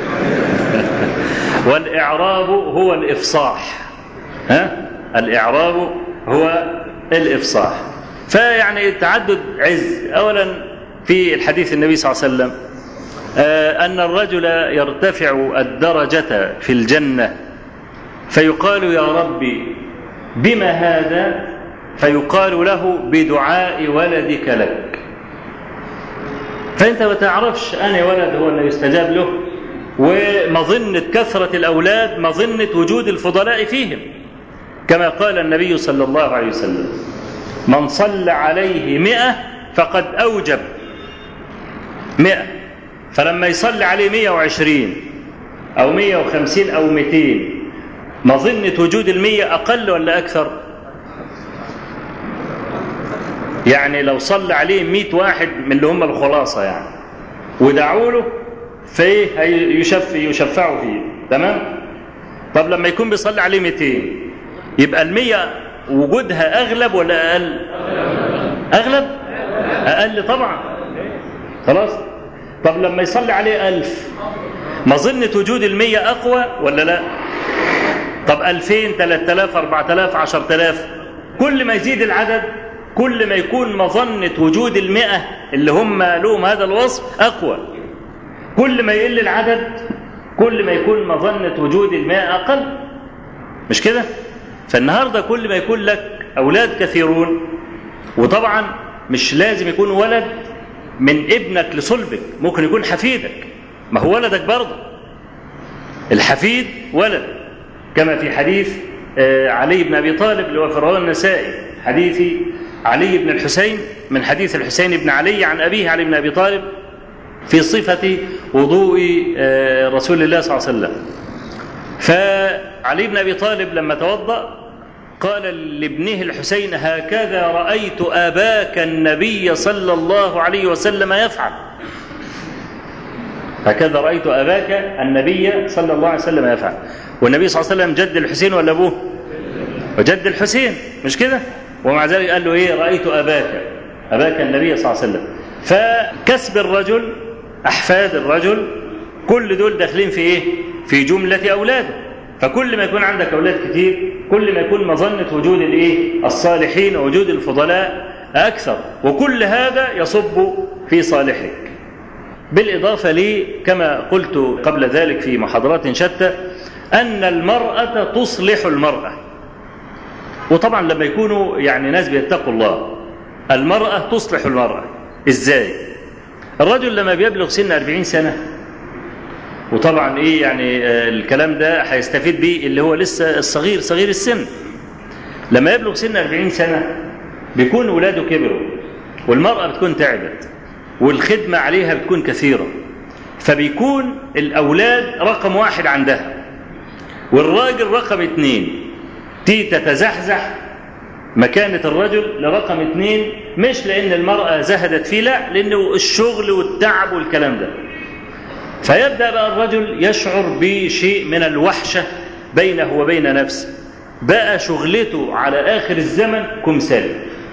S2: والاعراب هو الافصاح ها الاعراب هو الافصاح فيعني التعدد عز اولا في الحديث النبي صلى الله عليه وسلم أن الرجل يرتفع الدرجة في الجنة فيقال يا ربي بما هذا فيقال له بدعاء ولدك لك فأنت ما تعرفش أنا ولد هو اللي يستجاب له ومظنة كثرة الأولاد مظنة وجود الفضلاء فيهم كما قال النبي صلى الله عليه وسلم من صلى عليه مئة فقد أوجب مئة فلما يصلي عليه 120 أو 150 أو 200 مظنة وجود المية أقل ولا أكثر يعني لو صلى عليه 100 واحد من اللي هم الخلاصة يعني ودعوا له فايه يشف يشفعوا فيه تمام طب لما يكون بيصلي عليه 200 يبقى المية وجودها أغلب ولا أقل أغلب أقل طبعا خلاص طب لما يصلي عليه ألف مظنة وجود المية أقوى ولا لا طب ألفين ثلاثة آلاف أربعة آلاف عشرة آلاف كل ما يزيد العدد كل ما يكون مظنة وجود المئة اللي هم لهم هذا الوصف أقوى كل ما يقل العدد كل ما يكون مظنة وجود المئة أقل مش كده فالنهاردة كل ما يكون لك أولاد كثيرون وطبعا مش لازم يكون ولد من ابنك لصلبك ممكن يكون حفيدك ما هو ولدك برضه الحفيد ولد كما في حديث علي بن ابي طالب اللي هو في رواه النسائي حديث علي بن الحسين من حديث الحسين بن علي عن ابيه علي بن ابي طالب في صفه وضوء رسول الله صلى الله عليه وسلم فعلي بن ابي طالب لما توضأ قال لابنه الحسين هكذا رأيت أباك النبي صلى الله عليه وسلم يفعل هكذا رأيت أباك النبي صلى الله عليه وسلم يفعل والنبي صلى الله عليه وسلم جد الحسين ولا أبوه وجد الحسين مش كده ومع ذلك قال له إيه رأيت أباك أباك النبي صلى الله عليه وسلم فكسب الرجل أحفاد الرجل كل دول داخلين في إيه في جملة أولاده فكل ما يكون عندك أولاد كتير كل ما يكون مظنة وجود الإيه الصالحين ووجود الفضلاء أكثر وكل هذا يصب في صالحك بالإضافة لي كما قلت قبل ذلك في محاضرات شتى أن المرأة تصلح المرأة وطبعا لما يكونوا يعني ناس بيتقوا الله المرأة تصلح المرأة إزاي الرجل لما بيبلغ سن 40 سنة وطبعا ايه يعني الكلام ده هيستفيد بيه اللي هو لسه الصغير صغير السن لما يبلغ سن 40 سنة بيكون ولاده كبروا والمرأة بتكون تعبت والخدمة عليها بتكون كثيرة فبيكون الأولاد رقم واحد عندها والراجل رقم اتنين تي تتزحزح مكانة الرجل لرقم اتنين مش لأن المرأة زهدت فيه لا لأنه الشغل والتعب والكلام ده فيبدأ بقى الرجل يشعر بشيء من الوحشة بينه وبين نفسه بقى شغلته على آخر الزمن كمثال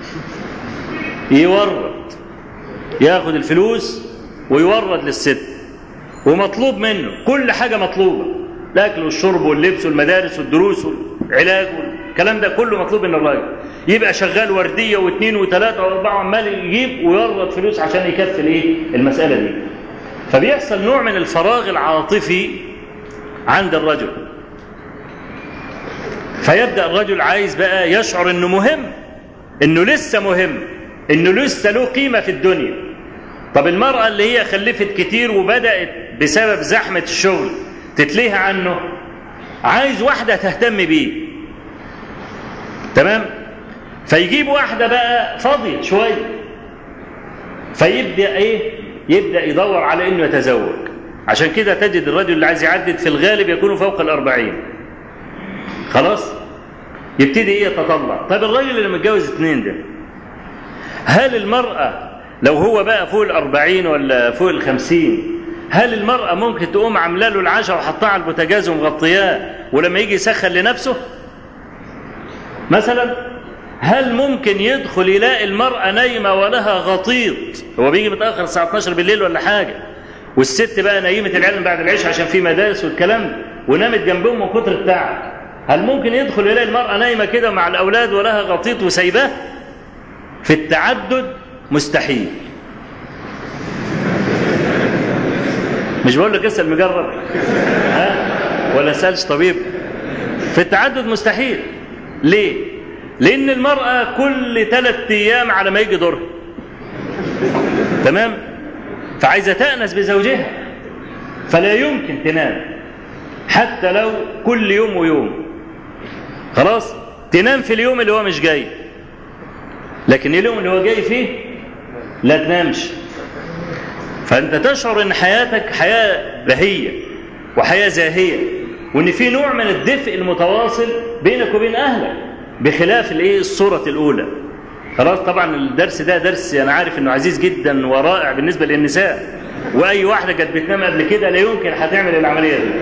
S2: يورد ياخد الفلوس ويورد للست ومطلوب منه كل حاجة مطلوبة الأكل والشرب واللبس والمدارس والدروس والعلاج والكلام ده كله مطلوب من الراجل يبقى شغال وردية واثنين وثلاثة وأربعة عمال يجيب ويورد فلوس عشان يكفي الايه المسألة دي فبيحصل نوع من الفراغ العاطفي عند الرجل فيبدأ الرجل عايز بقى يشعر انه مهم انه لسه مهم انه لسه له قيمة في الدنيا طب المرأة اللي هي خلفت كتير وبدأت بسبب زحمة الشغل تتليها عنه عايز واحدة تهتم بيه تمام فيجيب واحدة بقى فاضية شوية فيبدأ ايه يبدأ يدور على انه يتزوج عشان كده تجد الرجل اللي عايز يعدد في الغالب يكون فوق الأربعين خلاص يبتدي ايه يتطلع طيب الراجل اللي متجوز اتنين ده هل المرأة لو هو بقى فوق الأربعين ولا فوق الخمسين هل المرأة ممكن تقوم عامله له العشاء وحطها على البوتاجاز ومغطياه ولما يجي يسخن لنفسه مثلا هل ممكن يدخل يلاقي المرأة نايمة ولها غطيط هو بيجي متأخر الساعة 12 بالليل ولا حاجة والست بقى نايمة العلم بعد العشاء عشان في مدارس والكلام ده ونامت جنبهم من كتر التعب هل ممكن يدخل يلاقي المرأة نايمة كده مع الأولاد ولها غطيط وسايباه في التعدد مستحيل مش بقول لك اسال مجرب ها ولا سالش طبيب في التعدد مستحيل ليه لان المراه كل ثلاث ايام على ما يجي دورها تمام فعايزه تانس بزوجها فلا يمكن تنام حتى لو كل يوم ويوم خلاص تنام في اليوم اللي هو مش جاي لكن اليوم اللي هو جاي فيه لا تنامش فانت تشعر ان حياتك حياه بهيه وحياه زاهيه وان في نوع من الدفء المتواصل بينك وبين اهلك بخلاف الايه الصوره الاولى خلاص طبعا الدرس ده درس انا عارف انه عزيز جدا ورائع بالنسبه للنساء واي واحده كانت بتنام قبل كده لا يمكن هتعمل العمليه دي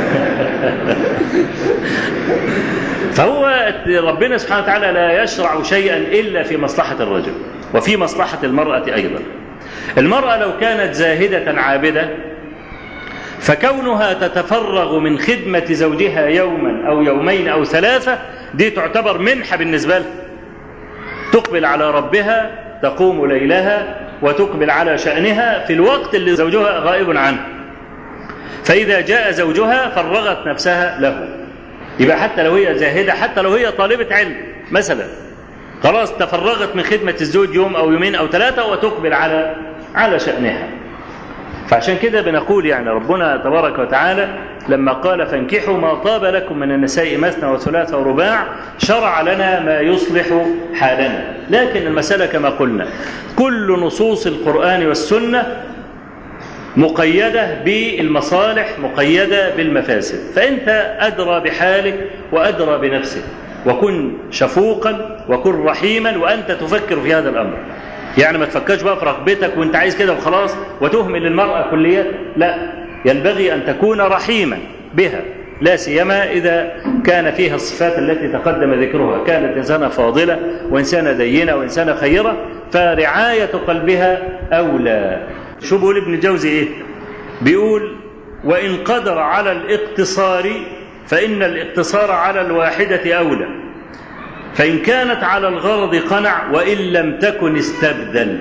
S2: فهو ربنا سبحانه وتعالى لا يشرع شيئا الا في مصلحه الرجل وفي مصلحه المراه ايضا المراه لو كانت زاهده عابده فكونها تتفرغ من خدمه زوجها يوما او يومين او ثلاثه دي تعتبر منحه بالنسبه لها تقبل على ربها تقوم ليلها وتقبل على شأنها في الوقت اللي زوجها غائب عنه فإذا جاء زوجها فرغت نفسها له يبقى حتى لو هي زاهدة حتى لو هي طالبة علم مثلا خلاص تفرغت من خدمة الزوج يوم أو يومين أو ثلاثة وتقبل على على شأنها فعشان كده بنقول يعني ربنا تبارك وتعالى لما قال فانكحوا ما طاب لكم من النساء مثنى وثلاث ورباع شرع لنا ما يصلح حالنا لكن المسألة كما قلنا كل نصوص القرآن والسنة مقيدة بالمصالح مقيدة بالمفاسد فأنت أدرى بحالك وأدرى بنفسك وكن شفوقا وكن رحيما وأنت تفكر في هذا الأمر يعني ما تفكرش بقى في رغبتك وانت عايز كده وخلاص وتهمل المرأة كليا لا ينبغي أن تكون رحيما بها لا سيما إذا كان فيها الصفات التي تقدم ذكرها كانت إنسانة فاضلة وإنسانة دينة وإنسانة خيرة فرعاية قلبها أولى شو بيقول ابن الجوزي إيه بيقول وإن قدر على الاقتصار فإن الاقتصار على الواحدة أولى فإن كانت على الغرض قنع وإن لم تكن استبدل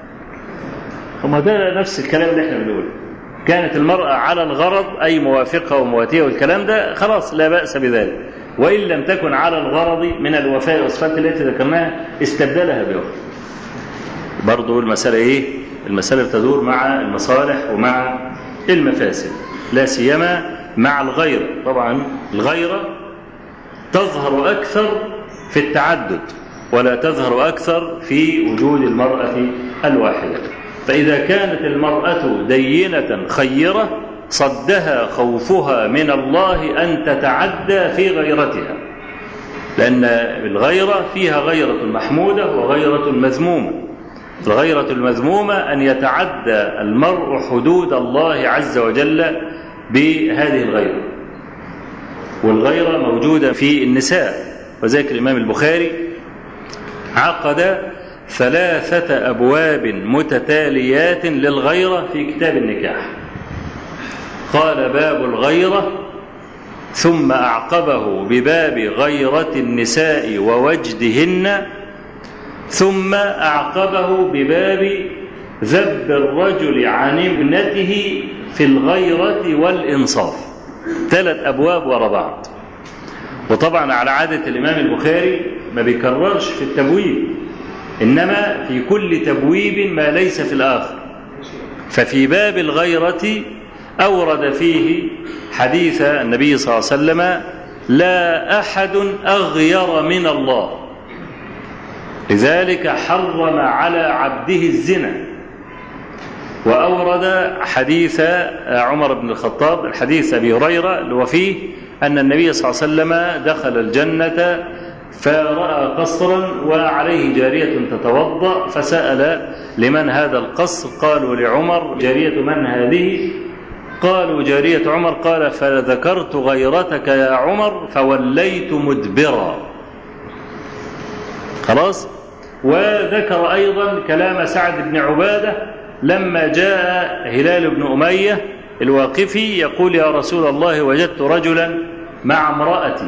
S2: هما ده نفس الكلام اللي احنا بنقوله كانت المرأة على الغرض أي موافقة ومواتية والكلام ده خلاص لا بأس بذلك وإن لم تكن على الغرض من الوفاء والصفات التي ذكرناها استبدلها بأخرى برضو المسألة إيه المسألة تدور مع المصالح ومع المفاسد لا سيما مع الغيرة طبعا الغيرة تظهر أكثر في التعدد ولا تظهر أكثر في وجود المرأة الواحدة فإذا كانت المرأة دينة خيرة صدها خوفها من الله أن تتعدى في غيرتها لأن الغيرة فيها غيرة محمودة وغيرة مذمومة الغيرة المذمومة أن يتعدى المرء حدود الله عز وجل بهذه الغيرة والغيرة موجودة في النساء وذلك الإمام البخاري عقد ثلاثة أبواب متتاليات للغيرة في كتاب النكاح قال باب الغيرة ثم أعقبه بباب غيرة النساء ووجدهن ثم أعقبه بباب ذب الرجل عن ابنته في الغيرة والإنصاف ثلاث أبواب ورا بعض وطبعا على عادة الإمام البخاري ما بيكررش في التبويب إنما في كل تبويب ما ليس في الآخر ففي باب الغيرة أورد فيه حديث النبي صلى الله عليه وسلم لا أحد أغير من الله لذلك حرم على عبده الزنا وأورد حديث عمر بن الخطاب الحديث أبي هريرة اللي هو فيه أن النبي صلى الله عليه وسلم دخل الجنة فرأى قصرا وعليه جارية تتوضأ فسأل لمن هذا القصر قالوا لعمر جارية من هذه قالوا جارية عمر قال فذكرت غيرتك يا عمر فوليت مدبرا خلاص وذكر أيضا كلام سعد بن عبادة لما جاء هلال بن أمية الواقفي يقول يا رسول الله وجدت رجلا مع امرأتي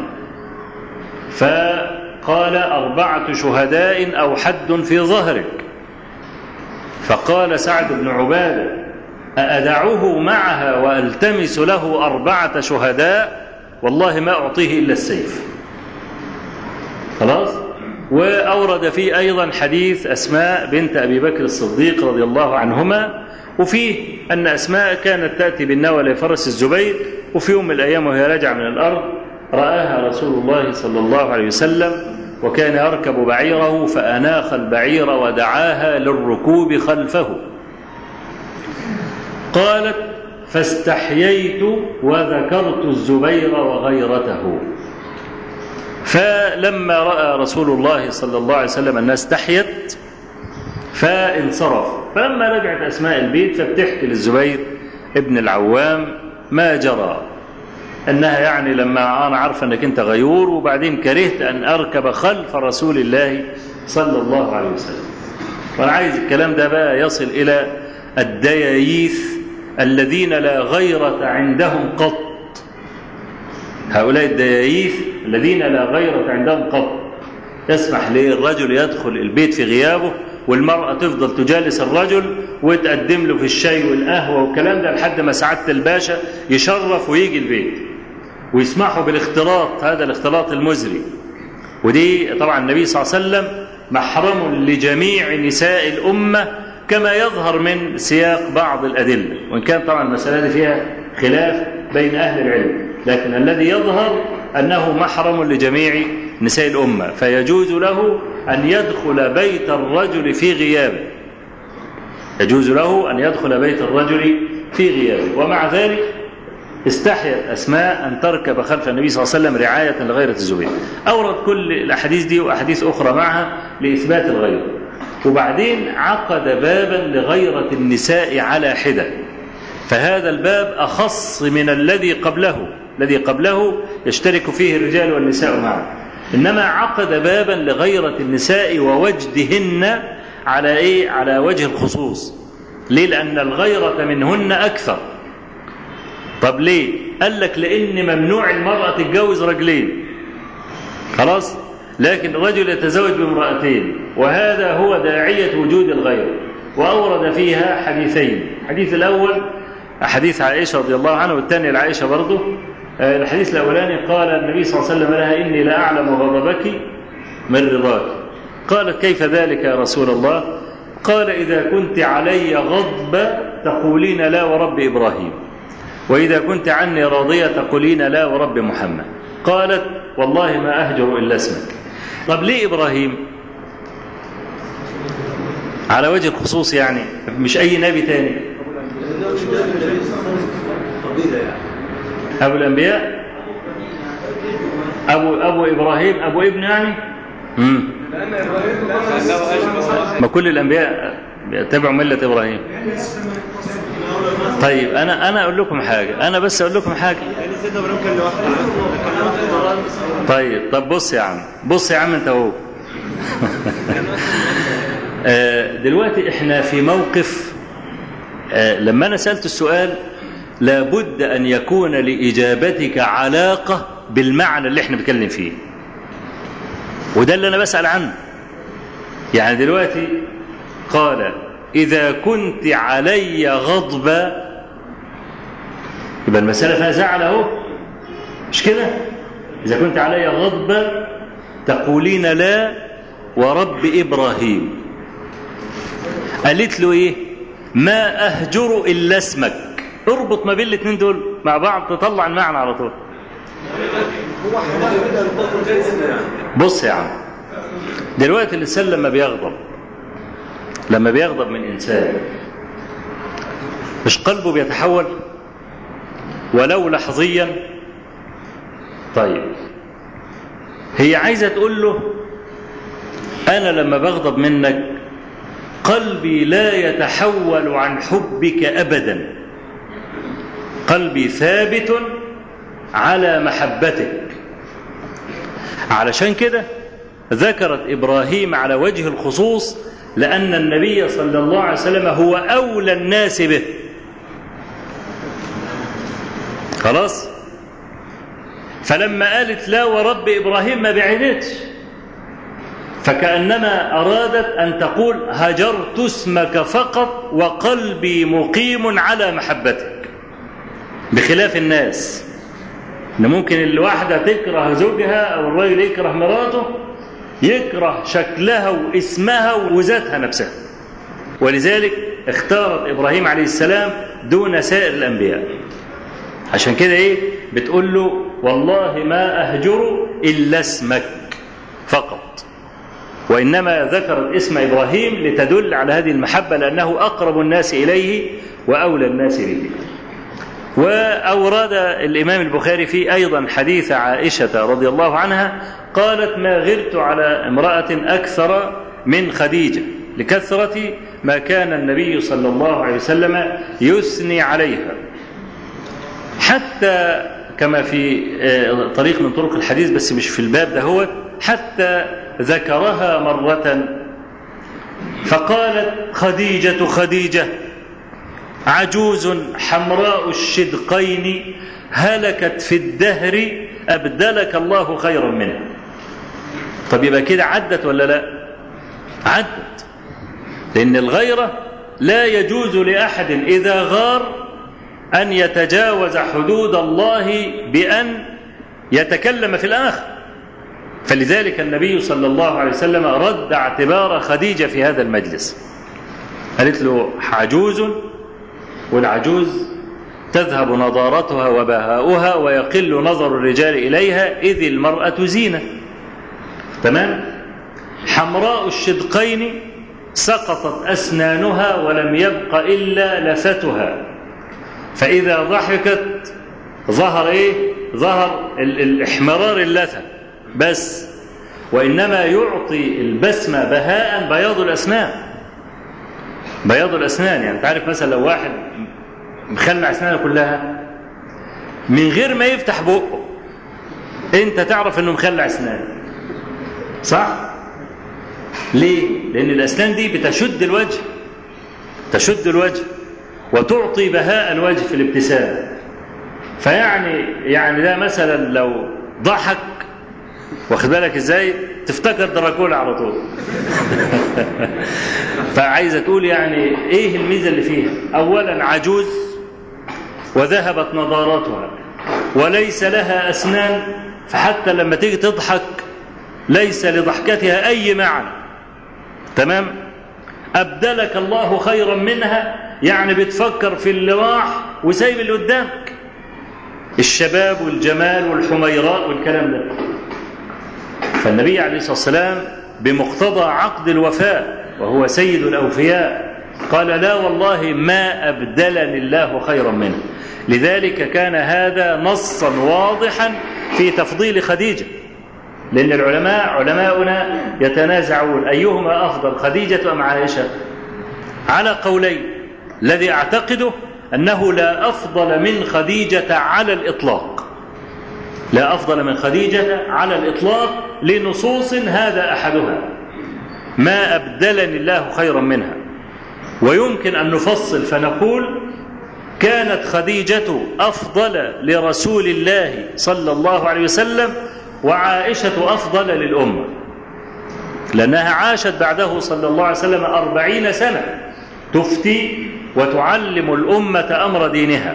S2: فقال أربعة شهداء أو حد في ظهرك فقال سعد بن عبادة أأدعه معها وألتمس له أربعة شهداء والله ما أعطيه إلا السيف خلاص وأورد فيه أيضا حديث أسماء بنت أبي بكر الصديق رضي الله عنهما وفيه أن أسماء كانت تأتي بالنوى لفرس الزبير وفي يوم من الأيام وهي راجعة من الأرض رآها رسول الله صلى الله عليه وسلم وكان يركب بعيره فأناخ البعير ودعاها للركوب خلفه قالت فاستحييت وذكرت الزبير وغيرته فلما راى رسول الله صلى الله عليه وسلم الناس استحيت فانصرف فلما رجعت اسماء البيت فبتحكي للزبير ابن العوام ما جرى انها يعني لما انا عارفه انك انت غيور وبعدين كرهت ان اركب خلف رسول الله صلى الله عليه وسلم وانا عايز الكلام ده بقى يصل الى الدياييث الذين لا غيرة عندهم قط هؤلاء الدياييث الذين لا غيرة عندهم قط يسمح للرجل يدخل البيت في غيابه والمرأة تفضل تجالس الرجل وتقدم له في الشاي والقهوة والكلام ده لحد ما سعادة الباشا يشرف ويجي البيت ويسمحوا بالاختلاط هذا الاختلاط المزري ودي طبعا النبي صلى الله عليه وسلم محرم لجميع نساء الأمة كما يظهر من سياق بعض الأدلة وإن كان طبعا المسألة دي فيها خلاف بين أهل العلم لكن الذي يظهر أنه محرم لجميع نساء الأمة فيجوز له أن يدخل بيت الرجل في غيابه يجوز له أن يدخل بيت الرجل في غيابه ومع ذلك استحيت أسماء أن تركب خلف النبي صلى الله عليه وسلم رعاية لغيرة الزبير أورد كل الأحاديث دي وأحاديث أخرى معها لإثبات الغيرة وبعدين عقد بابا لغيرة النساء على حدة فهذا الباب أخص من الذي قبله الذي قبله يشترك فيه الرجال والنساء معا إنما عقد بابا لغيرة النساء ووجدهن على إيه؟ على وجه الخصوص ليه لأن الغيرة منهن أكثر طب ليه قال لك لأن ممنوع المرأة تتجوز رجلين خلاص لكن الرجل يتزوج بامرأتين وهذا هو داعية وجود الغيرة وأورد فيها حديثين الحديث الأول حديث عائشة رضي الله عنها والثاني لعائشة برضه الحديث الأولاني قال النبي صلى الله عليه وسلم لها إني لا أعلم غضبك من رضاك قالت كيف ذلك يا رسول الله قال إذا كنت علي غضب تقولين لا ورب إبراهيم وإذا كنت عني راضية تقولين لا ورب محمد قالت والله ما أهجر إلا اسمك طب ليه إبراهيم على وجه الخصوص يعني مش أي نبي تاني أبو الأنبياء أبو أبو إبراهيم أبو ابن يعني مم. ما كل الأنبياء يتبعوا ملة إبراهيم طيب أنا أنا أقول لكم حاجة أنا بس أقول لكم حاجة طيب طب بص يا عم بص يا عم أنت هو دلوقتي احنا في موقف لما أنا سألت السؤال لابد أن يكون لإجابتك علاقة بالمعنى اللي احنا بنتكلم فيه وده اللي أنا بسأل عنه يعني دلوقتي قال إذا كنت علي غضبا يبقى المسألة فيها زعل أهو مش كده إذا كنت علي غضبا تقولين لا ورب إبراهيم قالت له إيه ما أهجر إلا اسمك اربط ما بين الاثنين دول مع بعض تطلع المعنى على طول بص يا عم دلوقتي الانسان لما بيغضب لما بيغضب من انسان مش قلبه بيتحول ولو لحظيا طيب هي عايزه تقول له انا لما بغضب منك قلبي لا يتحول عن حبك ابدا قلبي ثابت على محبتك علشان كده ذكرت ابراهيم على وجه الخصوص لان النبي صلى الله عليه وسلم هو اولى الناس به خلاص فلما قالت لا ورب ابراهيم ما بعدتش فكانما ارادت ان تقول هجرت اسمك فقط وقلبي مقيم على محبتك بخلاف الناس ان ممكن الواحده تكره زوجها او الرجل يكره مراته يكره شكلها واسمها وذاتها نفسها ولذلك اختارت ابراهيم عليه السلام دون سائر الانبياء عشان كده ايه بتقول له والله ما اهجر الا اسمك فقط وانما ذكرت اسم ابراهيم لتدل على هذه المحبه لانه اقرب الناس اليه واولى الناس به وأورد الإمام البخاري فيه أيضا حديث عائشة رضي الله عنها قالت ما غرت على امرأة أكثر من خديجة لكثرة ما كان النبي صلى الله عليه وسلم يثني عليها حتى كما في طريق من طرق الحديث بس مش في الباب ده هو حتى ذكرها مرة فقالت خديجة خديجة عجوز حمراء الشدقين هلكت في الدهر أبدلك الله خيرا منها طب يبقى كده عدت ولا لا عدت لأن الغيرة لا يجوز لأحد إذا غار أن يتجاوز حدود الله بأن يتكلم في الآخر فلذلك النبي صلى الله عليه وسلم رد اعتبار خديجة في هذا المجلس قالت له عجوز والعجوز تذهب نضارتها وبهاؤها ويقل نظر الرجال إليها إذ المرأة زينة تمام حمراء الشدقين سقطت أسنانها ولم يبق إلا لفتها فإذا ضحكت ظهر إيه ظهر الاحمرار اللثة بس وإنما يعطي البسمة بهاء بياض الأسنان بياض الأسنان يعني تعرف مثلا لو واحد مخلع اسنانه كلها من غير ما يفتح بقه انت تعرف انه مخلع اسنانه صح ليه لان الاسنان دي بتشد الوجه تشد الوجه وتعطي بهاء الوجه في الابتسام فيعني يعني ده مثلا لو ضحك واخد بالك ازاي تفتكر دراكولا على طول فعايزه تقول يعني ايه الميزه اللي فيها اولا عجوز وذهبت نضاراتها وليس لها اسنان فحتى لما تيجي تضحك ليس لضحكتها اي معنى تمام ابدلك الله خيرا منها يعني بتفكر في اللي راح وسايب اللي قدامك الشباب والجمال والحميراء والكلام ده فالنبي عليه الصلاة والسلام بمقتضى عقد الوفاء وهو سيد الأوفياء قال لا والله ما أبدلني الله خيرا منه لذلك كان هذا نصا واضحا في تفضيل خديجة لأن العلماء علماؤنا يتنازعون أيهما أفضل خديجة أم عائشة على قولين الذي أعتقده أنه لا أفضل من خديجة على الإطلاق لا أفضل من خديجة على الإطلاق لنصوص هذا أحدها ما أبدلني الله خيرا منها ويمكن أن نفصل فنقول كانت خديجة أفضل لرسول الله صلى الله عليه وسلم وعائشة أفضل للأمة لأنها عاشت بعده صلى الله عليه وسلم أربعين سنة تفتي وتعلم الأمة أمر دينها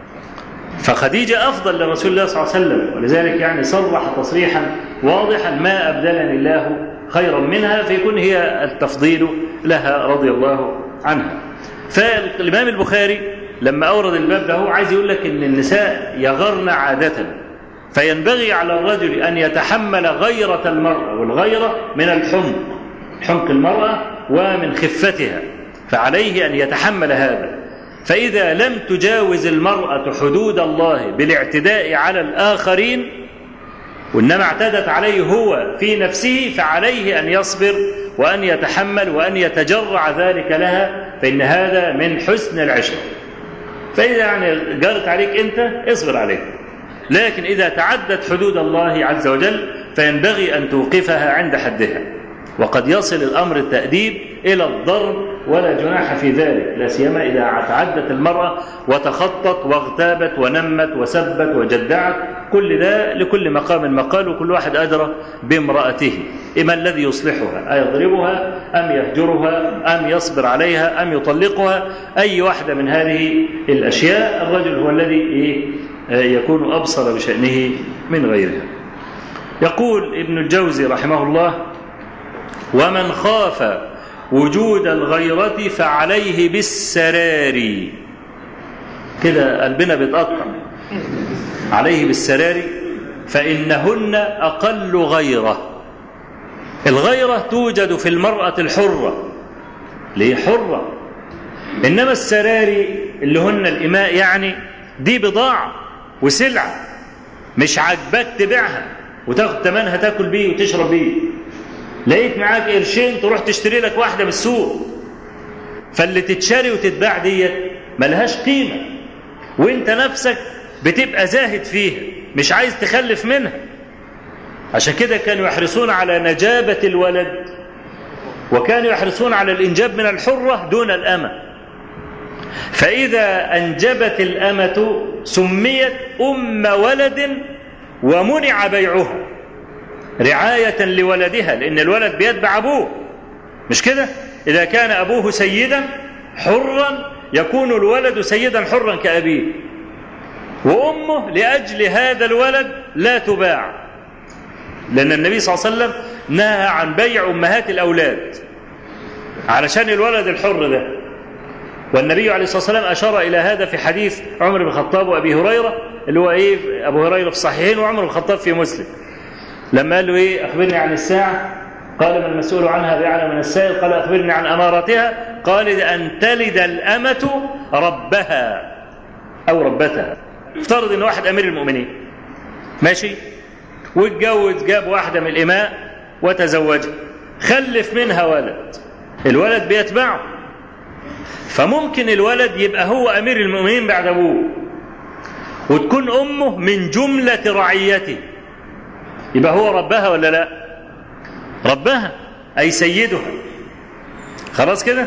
S2: فخديجة أفضل لرسول الله صلى الله عليه وسلم ولذلك يعني صرح تصريحا واضحا ما أبدلني الله خيرا منها فيكون هي التفضيل لها رضي الله عنها فالإمام البخاري لما أورد الباب ده عايز يقول لك إن النساء يغرن عادة فينبغي على الرجل أن يتحمل غيرة المرأة والغيرة من الحمق حمق المرأة ومن خفتها فعليه أن يتحمل هذا فإذا لم تجاوز المرأة حدود الله بالاعتداء على الآخرين وإنما اعتدت عليه هو في نفسه فعليه أن يصبر وأن يتحمل وأن يتجرع ذلك لها فإن هذا من حسن العشرة فإذا يعني جارت عليك أنت اصبر عليه لكن إذا تعدت حدود الله عز وجل فينبغي أن توقفها عند حدها وقد يصل الأمر التأديب إلى الضرب ولا جناح في ذلك لا سيما إذا تعدت المرأة وتخطت واغتابت ونمت وسبت وجدعت كل ده لكل مقام مقال وكل واحد أدرى بامرأته إما الذي يصلحها أيضربها أم يهجرها أم يصبر عليها أم يطلقها أي واحدة من هذه الأشياء الرجل هو الذي يكون أبصر بشأنه من غيرها يقول ابن الجوزي رحمه الله ومن خاف وجود الغيرة فعليه بالسرار كده قلبنا بيتقطع عليه بالسرار فإنهن أقل غيرة الغيرة توجد في المرأة الحرة ليه حرة إنما السراري اللي هن الإماء يعني دي بضاعة وسلعة مش عاجباك تبيعها وتاخد ثمنها تاكل بيه وتشرب بيه لقيت معاك قرشين تروح تشتري لك واحدة من السوق فاللي تتشري وتتباع ديت ملهاش قيمة وانت نفسك بتبقى زاهد فيها مش عايز تخلف منها عشان كده كانوا يحرصون على نجابة الولد وكانوا يحرصون على الإنجاب من الحرة دون الأمة فإذا أنجبت الأمة سميت أم ولد ومنع بيعها رعاية لولدها لأن الولد بيتبع أبوه مش كده إذا كان أبوه سيدا حرا يكون الولد سيدا حرا كأبيه وأمه لأجل هذا الولد لا تباع لأن النبي صلى الله عليه وسلم نهى عن بيع أمهات الأولاد علشان الولد الحر ده والنبي عليه الصلاة والسلام أشار إلى هذا في حديث عمر بن الخطاب وأبي هريرة اللي هو إيه أبو هريرة في الصحيحين وعمر بن الخطاب في مسلم لما قال له إيه أخبرني عن الساعة قال من المسؤول عنها بأعلم من السائل قال أخبرني عن أماراتها قال أن تلد الأمة ربها أو ربتها افترض ان واحد امير المؤمنين ماشي واتجوز جاب واحده من الاماء وتزوجها خلف منها ولد الولد بيتبعه فممكن الولد يبقى هو أمير المؤمنين بعد أبوه وتكون أمه من جملة رعيته يبقى هو ربها ولا لا ربها أي سيدها خلاص كده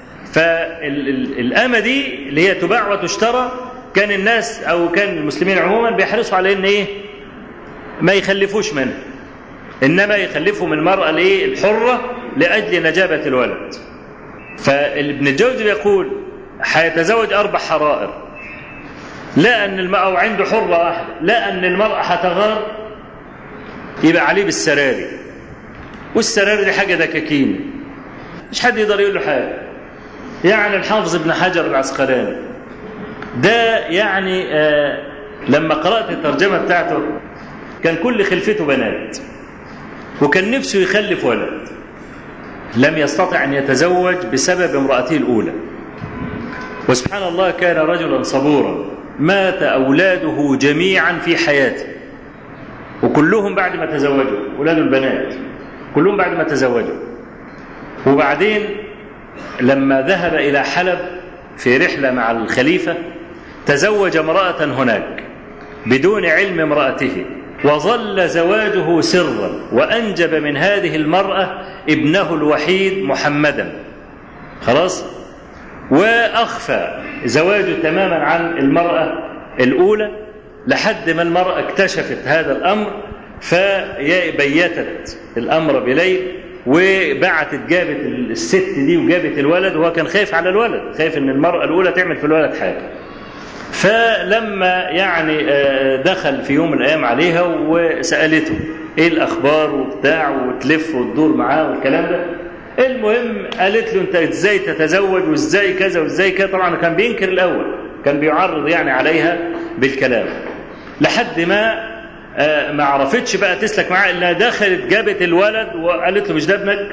S2: فالأمة دي اللي هي تباع وتشترى كان الناس أو كان المسلمين عموما بيحرصوا على إن إيه ما يخلفوش منها إنما يخلفوا من المرأة الإيه الحرة لأجل نجابة الولد فابن الجوزي بيقول هيتزوج أربع حرائر لا أن المرأة أو عنده حرة واحدة لا أن المرأة هتغار يبقى عليه بالسراري والسراري دي حاجة دكاكين مش حد يقدر يقول له حاجة يعني الحافظ ابن حجر العسقلاني ده يعني آه لما قرأت الترجمة بتاعته كان كل خلفته بنات وكان نفسه يخلف ولد لم يستطع أن يتزوج بسبب امرأته الأولى وسبحان الله كان رجلا صبورا مات أولاده جميعا في حياته وكلهم بعد ما تزوجوا أولاد البنات كلهم بعد ما تزوجوا وبعدين لما ذهب إلى حلب في رحلة مع الخليفة تزوج امرأة هناك بدون علم امرأته وظل زواجه سرا وأنجب من هذه المرأة ابنه الوحيد محمدا خلاص وأخفى زواجه تماما عن المرأة الأولى لحد ما المرأة اكتشفت هذا الأمر فبيتت الأمر بليل وبعتت جابت الست دي وجابت الولد وهو كان خايف على الولد خايف ان المرأة الأولى تعمل في الولد حاجة فلما يعني دخل في يوم من الأيام عليها وسألته ايه الأخبار وبتاع وتلف وتدور معاه والكلام ده المهم قالت له انت ازاي تتزوج وازاي كذا وازاي كذا طبعا كان بينكر الأول كان بيعرض يعني عليها بالكلام لحد ما ما عرفتش بقى تسلك معاه الا دخلت جابت الولد وقالت له مش ده ابنك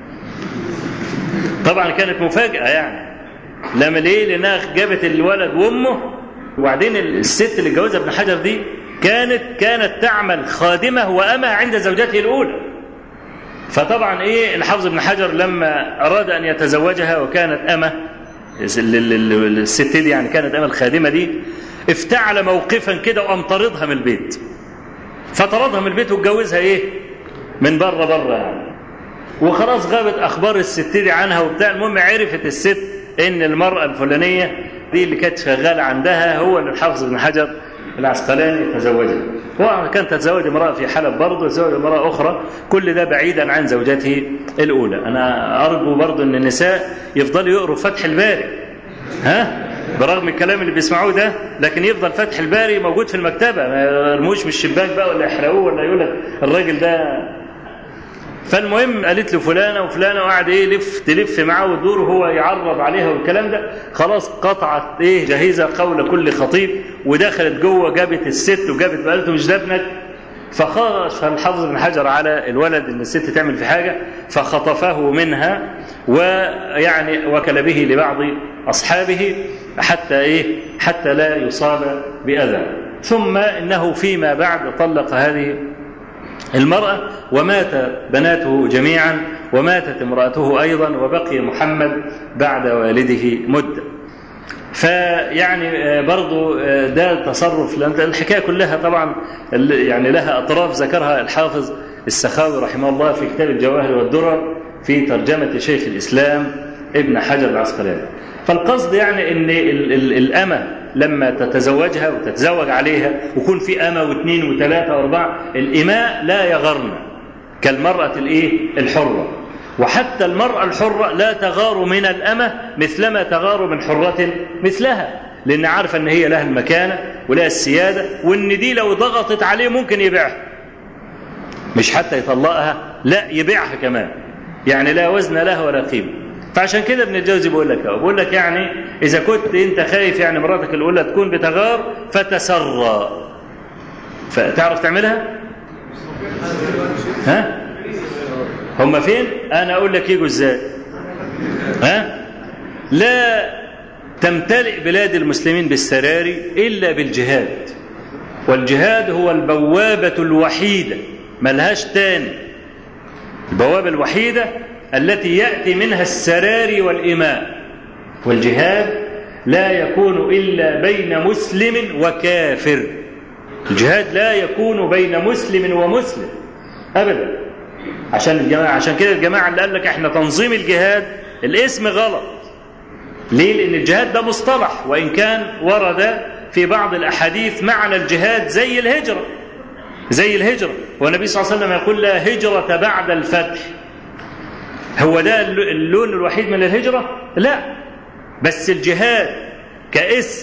S2: طبعا كانت مفاجاه يعني لما ليه لانها جابت الولد وامه وبعدين الست اللي اتجوزها ابن حجر دي كانت كانت تعمل خادمه وامه عند زوجته الاولى فطبعا ايه الحافظ ابن حجر لما اراد ان يتزوجها وكانت امه الست دي يعني كانت امه الخادمه دي افتعل موقفا كده وقام طاردها من البيت فطردها من البيت واتجوزها ايه من بره بره يعني وخلاص غابت اخبار الست دي عنها وبتاع المهم عرفت الست ان المراه الفلانيه دي اللي كانت شغاله عندها هو اللي الحافظ ابن حجر العسقلاني تزوجها هو كان تتزوج امراه في حلب برضه تزوج امراه اخرى كل ده بعيدا عن زوجته الاولى انا ارجو برضه ان النساء يفضلوا يقروا فتح الباري ها برغم الكلام اللي بيسمعوه ده لكن يفضل فتح الباري موجود في المكتبة ما يرموش من الشباك بقى ولا يحرقوه ولا يقول لك الراجل ده فالمهم قالت له فلانة وفلانة وقعد ايه يلف تلف معاه وتدور وهو يعرض عليها والكلام ده خلاص قطعت ايه جهيزة قول كل خطيب ودخلت جوه جابت الست وجابت قالت له مش ده ابنك فخرج الحافظ بن حجر على الولد ان الست تعمل في حاجة فخطفه منها ويعني وكل به لبعض أصحابه حتى إيه حتى لا يصاب بأذى ثم إنه فيما بعد طلق هذه المرأة ومات بناته جميعا وماتت امرأته أيضا وبقي محمد بعد والده مدة فيعني برضو ده تصرف لأن الحكاية كلها طبعا يعني لها أطراف ذكرها الحافظ السخاوي رحمه الله في كتاب الجواهر والدرر في ترجمة شيخ الإسلام ابن حجر العسقلاني فالقصد يعني ان ال ال الأمة لما تتزوجها وتتزوج عليها ويكون في أمة واثنين وثلاثة وأربعة الإماء لا يغرن كالمرأة الإيه الحرة وحتى المرأة الحرة لا تغار من الأمة مثلما تغار من حرة مثلها لأن عارفة أن هي لها المكانة ولها السيادة وأن دي لو ضغطت عليه ممكن يبيعها مش حتى يطلقها لا يبيعها كمان يعني لا وزن لها ولا قيمة فعشان كده ابن الجوزي بيقول لك بيقول لك يعني إذا كنت أنت خايف يعني مراتك الأولى تكون بتغار فتسرى فتعرف تعملها؟ ها؟ هم فين؟ أنا أقول لك يجوا إزاي؟ ها؟ لا تمتلئ بلاد المسلمين بالسراري إلا بالجهاد والجهاد هو البوابة الوحيدة ملهاش تاني البوابة الوحيدة التي يأتي منها السراري والإماء والجهاد لا يكون إلا بين مسلم وكافر الجهاد لا يكون بين مسلم ومسلم أبدا عشان الجماعة عشان كده الجماعة اللي قال لك احنا تنظيم الجهاد الاسم غلط ليه؟ لأن الجهاد ده مصطلح وإن كان ورد في بعض الأحاديث معنى الجهاد زي الهجرة زي الهجرة والنبي صلى الله عليه وسلم يقول لا هجرة بعد الفتح هو ده اللون الوحيد من الهجرة لا بس الجهاد كاسم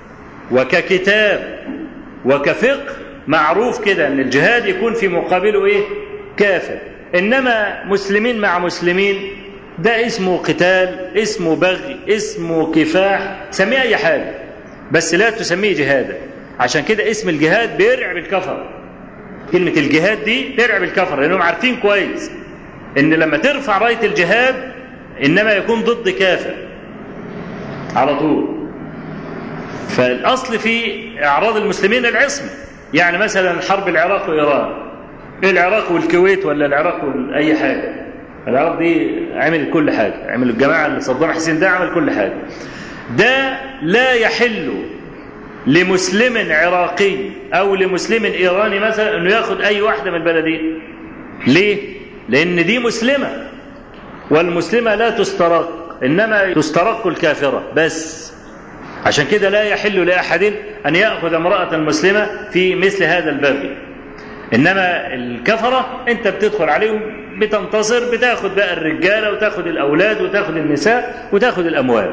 S2: وككتاب وكفقه معروف كده ان الجهاد يكون في مقابله ايه كافر انما مسلمين مع مسلمين ده اسمه قتال اسمه بغي اسمه كفاح سميه اي حاجه بس لا تسميه جهادا عشان كده اسم الجهاد بيرعب الكفر كلمه الجهاد دي ترعب الكفر لانهم عارفين كويس ان لما ترفع رايه الجهاد انما يكون ضد كافر على طول فالاصل في اعراض المسلمين العصمه يعني مثلا حرب العراق وايران العراق والكويت ولا العراق واي حاجه العراق دي عمل كل حاجه عمل الجماعه اللي صدام حسين ده عمل كل حاجه ده لا يحل لمسلم عراقي او لمسلم ايراني مثلا انه ياخد اي واحده من البلدين ليه لان دي مسلمه والمسلمه لا تسترق انما تسترق الكافره بس عشان كده لا يحل لاحد ان ياخذ امراه مسلمه في مثل هذا البغي انما الكفره انت بتدخل عليهم بتنتصر بتاخد بقى الرجاله وتاخد الاولاد وتاخد النساء وتاخد الاموال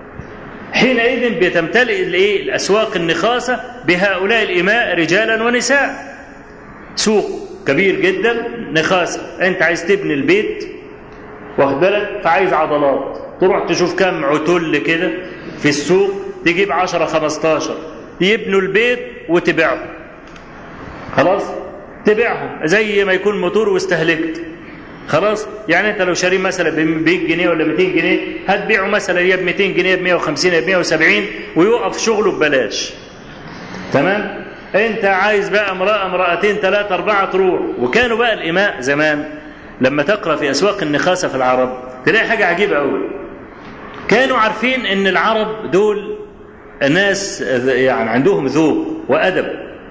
S2: حينئذ بتمتلئ الايه الاسواق النخاسه بهؤلاء الاماء رجالا ونساء سوق كبير جدا نخاسه انت عايز تبني البيت واخد بالك فعايز عضلات تروح تشوف كم عتل كده في السوق تجيب 10 15 يبنوا البيت وتبيعه خلاص تبيعهم زي ما يكون موتور واستهلكت خلاص يعني انت لو شاريه مثلا ب 100 جنيه ولا 200 جنيه هتبيعه مثلا يا ب 200 جنيه ب 150 يا ب 170 ويوقف شغله ببلاش تمام انت عايز بقى امراه امراتين ثلاثه اربعه تروح وكانوا بقى الاماء زمان لما تقرا في اسواق النخاسه في العرب تلاقي حاجه عجيبه قوي كانوا عارفين ان العرب دول ناس يعني عندهم ذوق وادب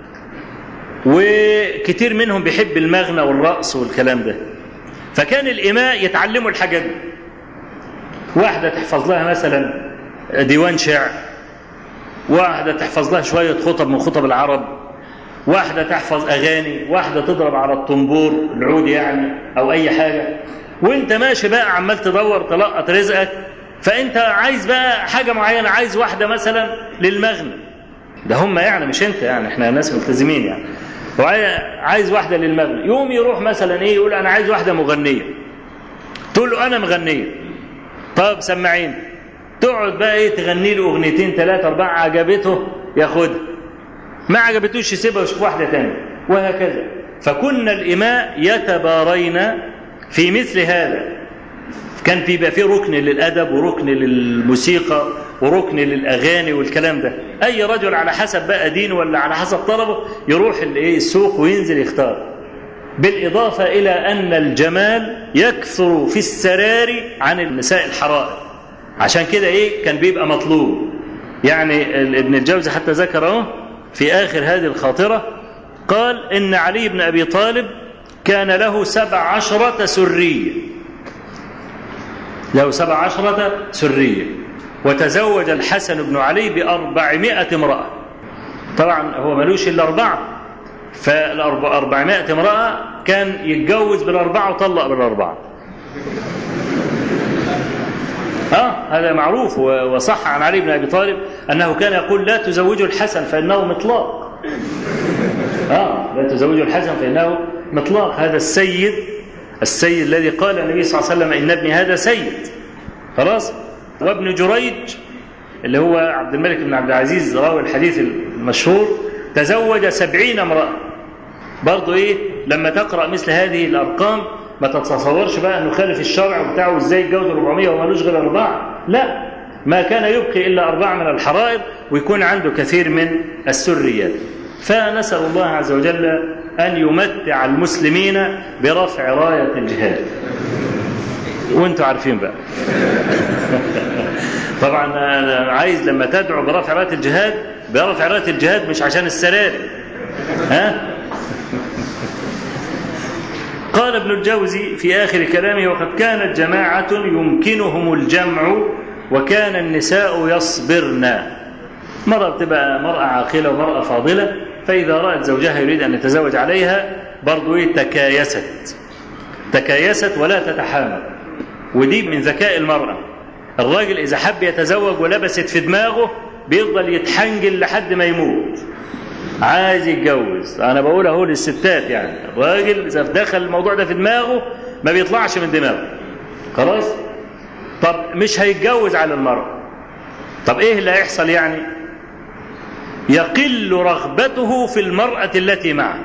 S2: وكتير منهم بيحب المغنى والرقص والكلام ده فكان الإماء يتعلموا الحاجات دي واحدة تحفظ لها مثلا ديوان شعر واحدة تحفظ لها شوية خطب من خطب العرب واحدة تحفظ أغاني واحدة تضرب على الطنبور العود يعني أو أي حاجة وانت ماشي بقى عمال تدور تلقط رزقك فانت عايز بقى حاجة معينة عايز واحدة مثلا للمغنى ده هم يعني مش انت يعني احنا ناس ملتزمين يعني وعايز واحدة للمغنى يوم يروح مثلا ايه يقول انا عايز واحدة مغنية تقول له انا مغنية طب سمعين تقعد بقى ايه تغني له اغنيتين ثلاثة اربعة عجبته ياخدها ما عجبتوش يسيبها ويشوف واحدة تانية وهكذا فكنا الإماء يتبارين في مثل هذا كان بيبقى فيه ركن للأدب وركن للموسيقى وركن للأغاني والكلام ده أي رجل على حسب بقى دينه ولا على حسب طلبه يروح السوق وينزل يختار بالإضافة إلى أن الجمال يكثر في السرار عن النساء الحرائر عشان كده إيه كان بيبقى مطلوب يعني ابن الجوزي حتى ذكره في آخر هذه الخاطرة قال إن علي بن أبي طالب كان له سبع عشرة سرية له سبع عشرة سرية وتزوج الحسن بن علي بأربعمائة امرأة طبعا هو ملوش إلا أربعة فالأربعمائة امرأة كان يتجوز بالأربعة وطلق بالأربعة آه هذا معروف وصح عن علي بن أبي طالب أنه كان يقول لا تزوجوا الحسن فإنه مطلاق آه لا تزوجوا الحسن فإنه مطلاق هذا السيد السيد الذي قال النبي صلى الله عليه وسلم إن ابني هذا سيد خلاص وابن جريج اللي هو عبد الملك بن عبد العزيز راوي الحديث المشهور تزوج سبعين امرأة برضو إيه لما تقرأ مثل هذه الأرقام ما تتصورش بقى أنه خالف الشرع بتاعه إزاي يتجوز 400 ومالوش غير أربعة لا ما كان يبقي إلا أربعة من الحرائر ويكون عنده كثير من السريات فنسأل الله عز وجل أن يمتع المسلمين برفع راية الجهاد وانتوا عارفين بقى طبعا أنا عايز لما تدعو برفع رايه الجهاد برفع رايه الجهاد مش عشان السلالم ها قال ابن الجوزي في آخر كلامه وقد كانت جماعة يمكنهم الجمع وكان النساء يصبرن مرة بتبقى مرأة عاقلة ومرأة فاضلة فإذا رأت زوجها يريد أن يتزوج عليها برضو إيه تكايست تكايست ولا تتحامل ودي من ذكاء المرأة الراجل إذا حب يتزوج ولبست في دماغه بيفضل يتحنجل لحد ما يموت عايز يتجوز انا بقول اهو للستات يعني الراجل اذا دخل الموضوع ده في دماغه ما بيطلعش من دماغه خلاص طب مش هيتجوز على المرأة طب ايه اللي هيحصل يعني يقل رغبته في المرأة التي معه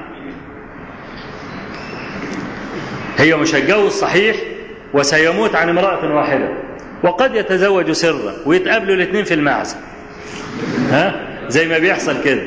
S2: هي مش هيتجوز صحيح وسيموت عن امرأة واحدة وقد يتزوج سرا ويتقابلوا الاثنين في المعزة ها زي ما بيحصل كده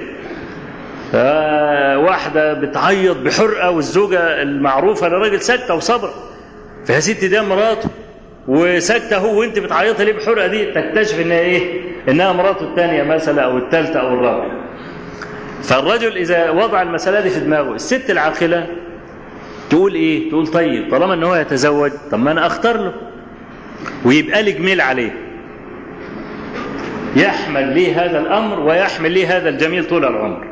S2: واحدة بتعيط بحرقة والزوجة المعروفة للراجل ساكتة وصبر فيا ستي ده مراته وساكتة هو وانت بتعيطي ليه بحرقة دي تكتشف انها ايه انها مراته الثانية مثلا او الثالثة او الرابعة فالرجل اذا وضع المسألة دي في دماغه الست العاقلة تقول ايه تقول طيب طالما ان هو يتزوج طب ما انا اختار له ويبقى لي جميل عليه يحمل لي هذا الامر ويحمل لي هذا الجميل طول العمر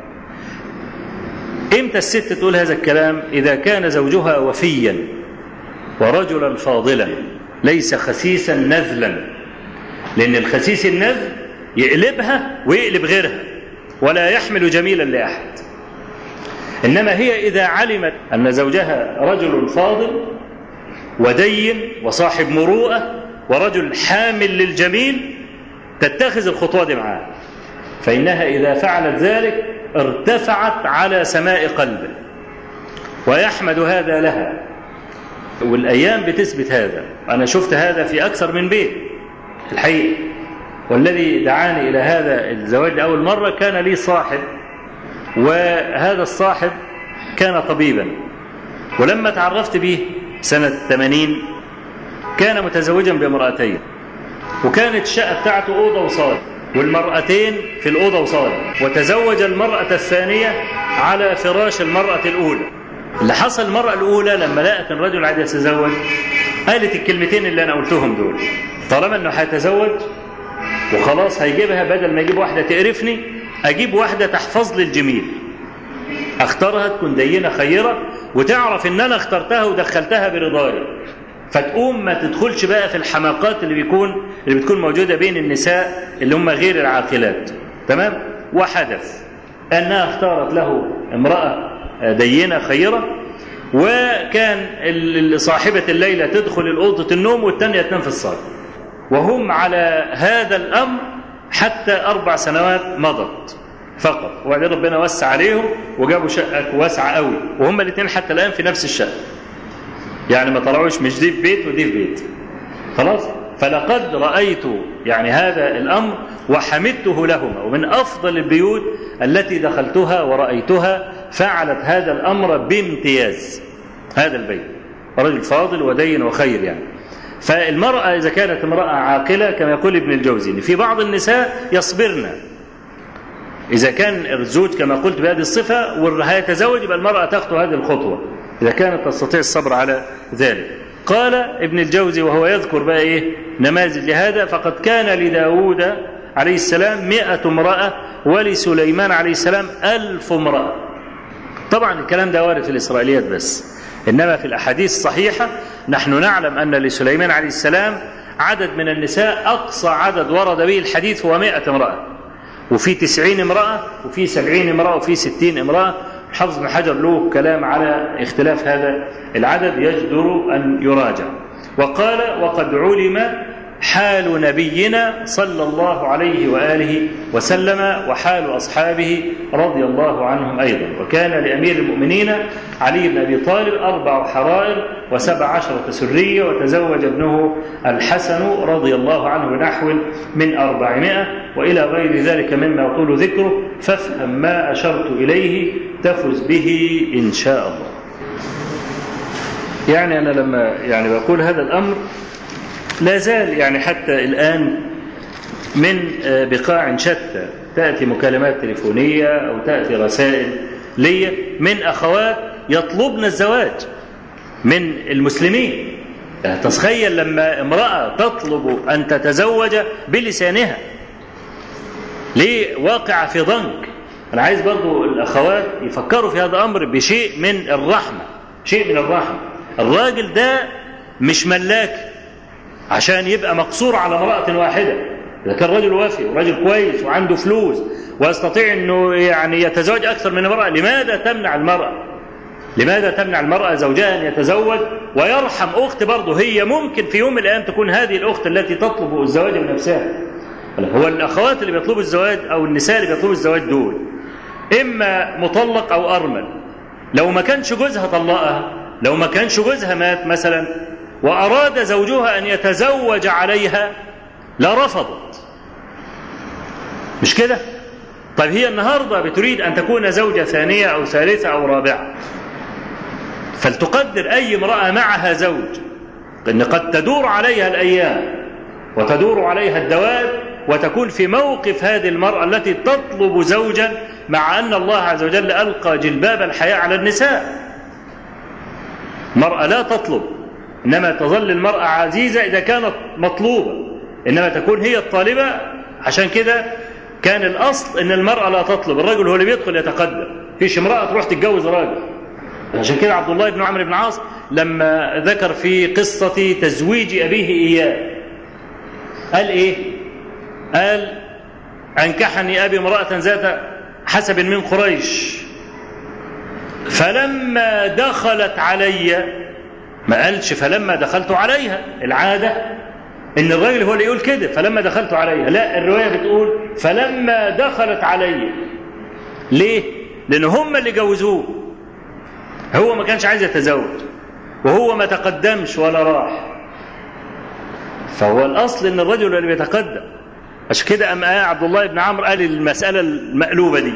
S2: امتى الست تقول هذا الكلام اذا كان زوجها وفيا ورجلا فاضلا ليس خسيسا نذلا لان الخسيس النذل يقلبها ويقلب غيرها ولا يحمل جميلا لاحد انما هي اذا علمت ان زوجها رجل فاضل ودين وصاحب مروءه ورجل حامل للجميل تتخذ الخطوه دي معاه فانها اذا فعلت ذلك ارتفعت على سماء قلبه ويحمد هذا لها والايام بتثبت هذا انا شفت هذا في اكثر من بيت الحقيقه والذي دعاني الى هذا الزواج لاول مره كان لي صاحب وهذا الصاحب كان طبيبا ولما تعرفت به سنة 80 كان متزوجا بامرأتين وكانت الشقة بتاعته أوضة وصالة والمرأتين في الأوضة وصالة وتزوج المرأة الثانية على فراش المرأة الأولى اللي حصل المرأة الأولى لما لقت الرجل عايز يتزوج قالت الكلمتين اللي أنا قلتهم دول طالما أنه هيتزوج وخلاص هيجيبها بدل ما يجيب واحدة تقرفني أجيب واحدة تحفظ لي الجميل اختارها تكون دينة خيرة وتعرف ان انا اخترتها ودخلتها برضاي فتقوم ما تدخلش بقى في الحماقات اللي بيكون اللي بتكون موجودة بين النساء اللي هم غير العاقلات تمام وحدث انها اختارت له امرأة دينة خيرة وكان صاحبة الليلة تدخل الأوضة النوم والثانية تنام في الصالة وهم على هذا الأمر حتى أربع سنوات مضت فقط وبعدين ربنا وسع عليهم وجابوا شقة واسعة قوي وهم الاثنين حتى الآن في نفس الشقة يعني ما طلعوش مش دي في بيت ودي في بيت خلاص فلقد رأيت يعني هذا الأمر وحمدته لهما ومن أفضل البيوت التي دخلتها ورأيتها فعلت هذا الأمر بامتياز هذا البيت رجل فاضل ودين وخير يعني فالمرأة إذا كانت امرأة عاقلة كما يقول ابن الجوزي في بعض النساء يصبرن إذا كان الزوج كما قلت بهذه الصفة وهيتزوج يبقى المرأة تخطو هذه الخطوة إذا كانت تستطيع الصبر على ذلك قال ابن الجوزي وهو يذكر بقى إيه نماذج لهذا فقد كان لداود عليه السلام مئة امرأة ولسليمان عليه السلام ألف امرأة طبعا الكلام ده وارد في الإسرائيليات بس إنما في الأحاديث الصحيحة نحن نعلم أن لسليمان عليه السلام عدد من النساء أقصى عدد ورد به الحديث هو مئة امرأة وفي تسعين امرأة وفي سبعين امرأة وفي ستين امرأة حفظ بن حجر له كلام على اختلاف هذا العدد يجدر أن يراجع وقال وقد علم حال نبينا صلى الله عليه وآله وسلم وحال أصحابه رضي الله عنهم أيضا وكان لأمير المؤمنين علي بن أبي طالب أربع حرائر وسبع عشرة سرية وتزوج ابنه الحسن رضي الله عنه بنحو من أربعمائة وإلى غير ذلك مما يطول ذكره فافهم ما أشرت إليه تفز به إن شاء الله يعني أنا لما يعني بقول هذا الأمر لا زال يعني حتى الآن من بقاع شتى تأتي مكالمات تليفونية أو تأتي رسائل لي من أخوات يطلبن الزواج من المسلمين تتخيل لما امرأة تطلب أن تتزوج بلسانها ليه واقع في ضنك أنا عايز برضو الأخوات يفكروا في هذا الأمر بشيء من الرحمة شيء من الرحمة الراجل ده مش ملاك عشان يبقى مقصور على امرأة واحدة إذا كان رجل وافي ورجل كويس وعنده فلوس ويستطيع أنه يعني يتزوج أكثر من امرأة لماذا تمنع المرأة لماذا تمنع المرأة زوجها أن يتزوج ويرحم أخت برضه هي ممكن في يوم من الأيام تكون هذه الأخت التي تطلب الزواج بنفسها هو الأخوات اللي بيطلبوا الزواج أو النساء اللي بيطلبوا الزواج دول إما مطلق أو أرمل لو ما كانش جوزها طلقها لو ما كانش جوزها مات مثلا وأراد زوجها أن يتزوج عليها لرفضت مش كده طيب هي النهاردة بتريد أن تكون زوجة ثانية أو ثالثة أو رابعة فلتقدر أي امرأة معها زوج أن قد تدور عليها الأيام وتدور عليها الدواب وتكون في موقف هذه المرأة التي تطلب زوجا مع أن الله عز وجل ألقى جلباب الحياة على النساء المرأة لا تطلب إنما تظل المرأة عزيزة إذا كانت مطلوبة إنما تكون هي الطالبة عشان كده كان الأصل إن المرأة لا تطلب الرجل هو اللي بيدخل يتقدم فيش امرأة تروح تتجوز راجل عشان كده عبد الله بن عمرو بن عاص لما ذكر في قصة تزويج أبيه إياه قال إيه قال أنكحني أبي امرأة ذات حسب من قريش فلما دخلت علي ما قالش فلما دخلت عليها العادة ان الراجل هو اللي يقول كده فلما دخلت عليها لا الرواية بتقول فلما دخلت علي ليه لان هم اللي جوزوه هو ما كانش عايز يتزوج وهو ما تقدمش ولا راح فهو الاصل ان الرجل اللي بيتقدم عشان كده أم عبد الله بن عمرو قال المسألة المقلوبة دي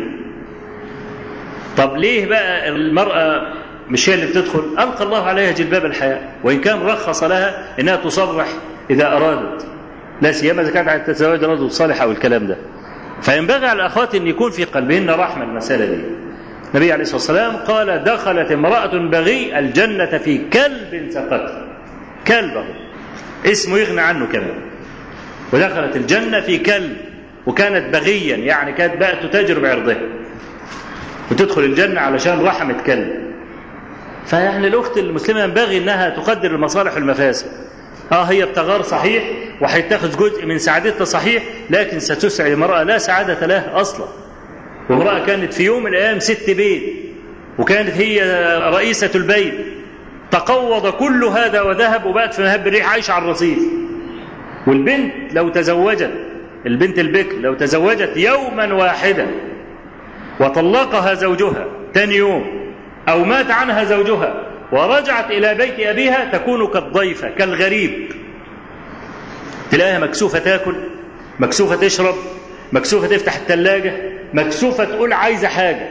S2: طب ليه بقى المرأة مش هي اللي بتدخل ألقى الله عليها جلباب الحياة وإن كان رخص لها إنها تصرح إذا أرادت لا سيما إذا كانت عايزة تتزوج رجل صالح أو الكلام ده فينبغي على الأخوات أن يكون في قلبهن رحمة المسألة دي النبي عليه الصلاة والسلام قال دخلت امرأة بغي الجنة في كلب سقط كلبه اسمه يغنى عنه كمان ودخلت الجنة في كلب وكانت بغيا يعني كانت بقى تتاجر بعرضها وتدخل الجنة علشان رحمة كلب فيعني الأخت المسلمة ينبغي أنها تقدر المصالح والمفاسد اه هي بتغار صحيح وهيتخذ جزء من سعادتها صحيح لكن ستسعد المرأة لا سعادة لها أصلا وامرأة كانت في يوم من الأيام ست بيت وكانت هي رئيسة البيت تقوض كل هذا وذهب وبقت في مهب الريح عايشة على الرصيف والبنت لو تزوجت البنت البكر لو تزوجت يوما واحدا وطلقها زوجها ثاني يوم أو مات عنها زوجها ورجعت إلى بيت أبيها تكون كالضيفة كالغريب تلاقيها مكسوفة تاكل مكسوفة تشرب مكسوفة تفتح الثلاجة مكسوفة تقول عايزة حاجة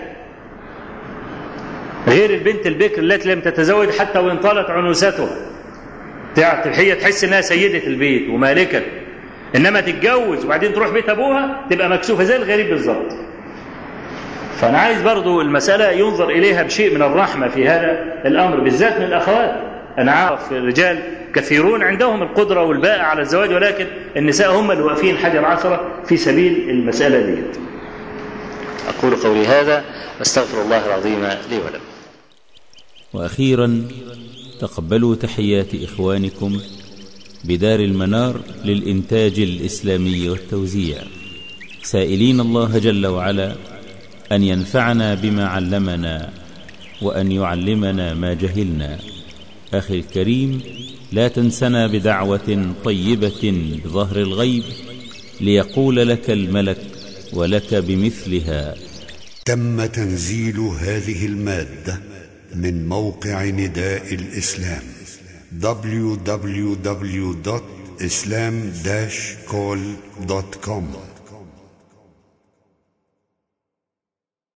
S2: غير البنت البكر التي لم تتزوج حتى وإن طالت عنوستها هي تحس انها سيدة البيت ومالكة انما تتجوز وبعدين تروح بيت ابوها تبقى مكسوفة زي الغريب بالظبط فانا عايز برضو المسألة ينظر اليها بشيء من الرحمة في هذا الامر بالذات من الاخوات انا عارف رجال كثيرون عندهم القدرة والباء على الزواج ولكن النساء هم اللي واقفين حجر عثرة في سبيل المسألة دي
S1: أقول قولي هذا واستغفر الله العظيم لي ولكم
S3: وأخيرا تقبلوا تحيات إخوانكم بدار المنار للإنتاج الإسلامي والتوزيع سائلين الله جل وعلا أن ينفعنا بما علمنا وأن يعلمنا ما جهلنا أخي الكريم لا تنسنا بدعوة طيبة بظهر الغيب ليقول لك الملك ولك بمثلها
S4: تم تنزيل هذه المادة من موقع نداء الإسلام www.islam-call.com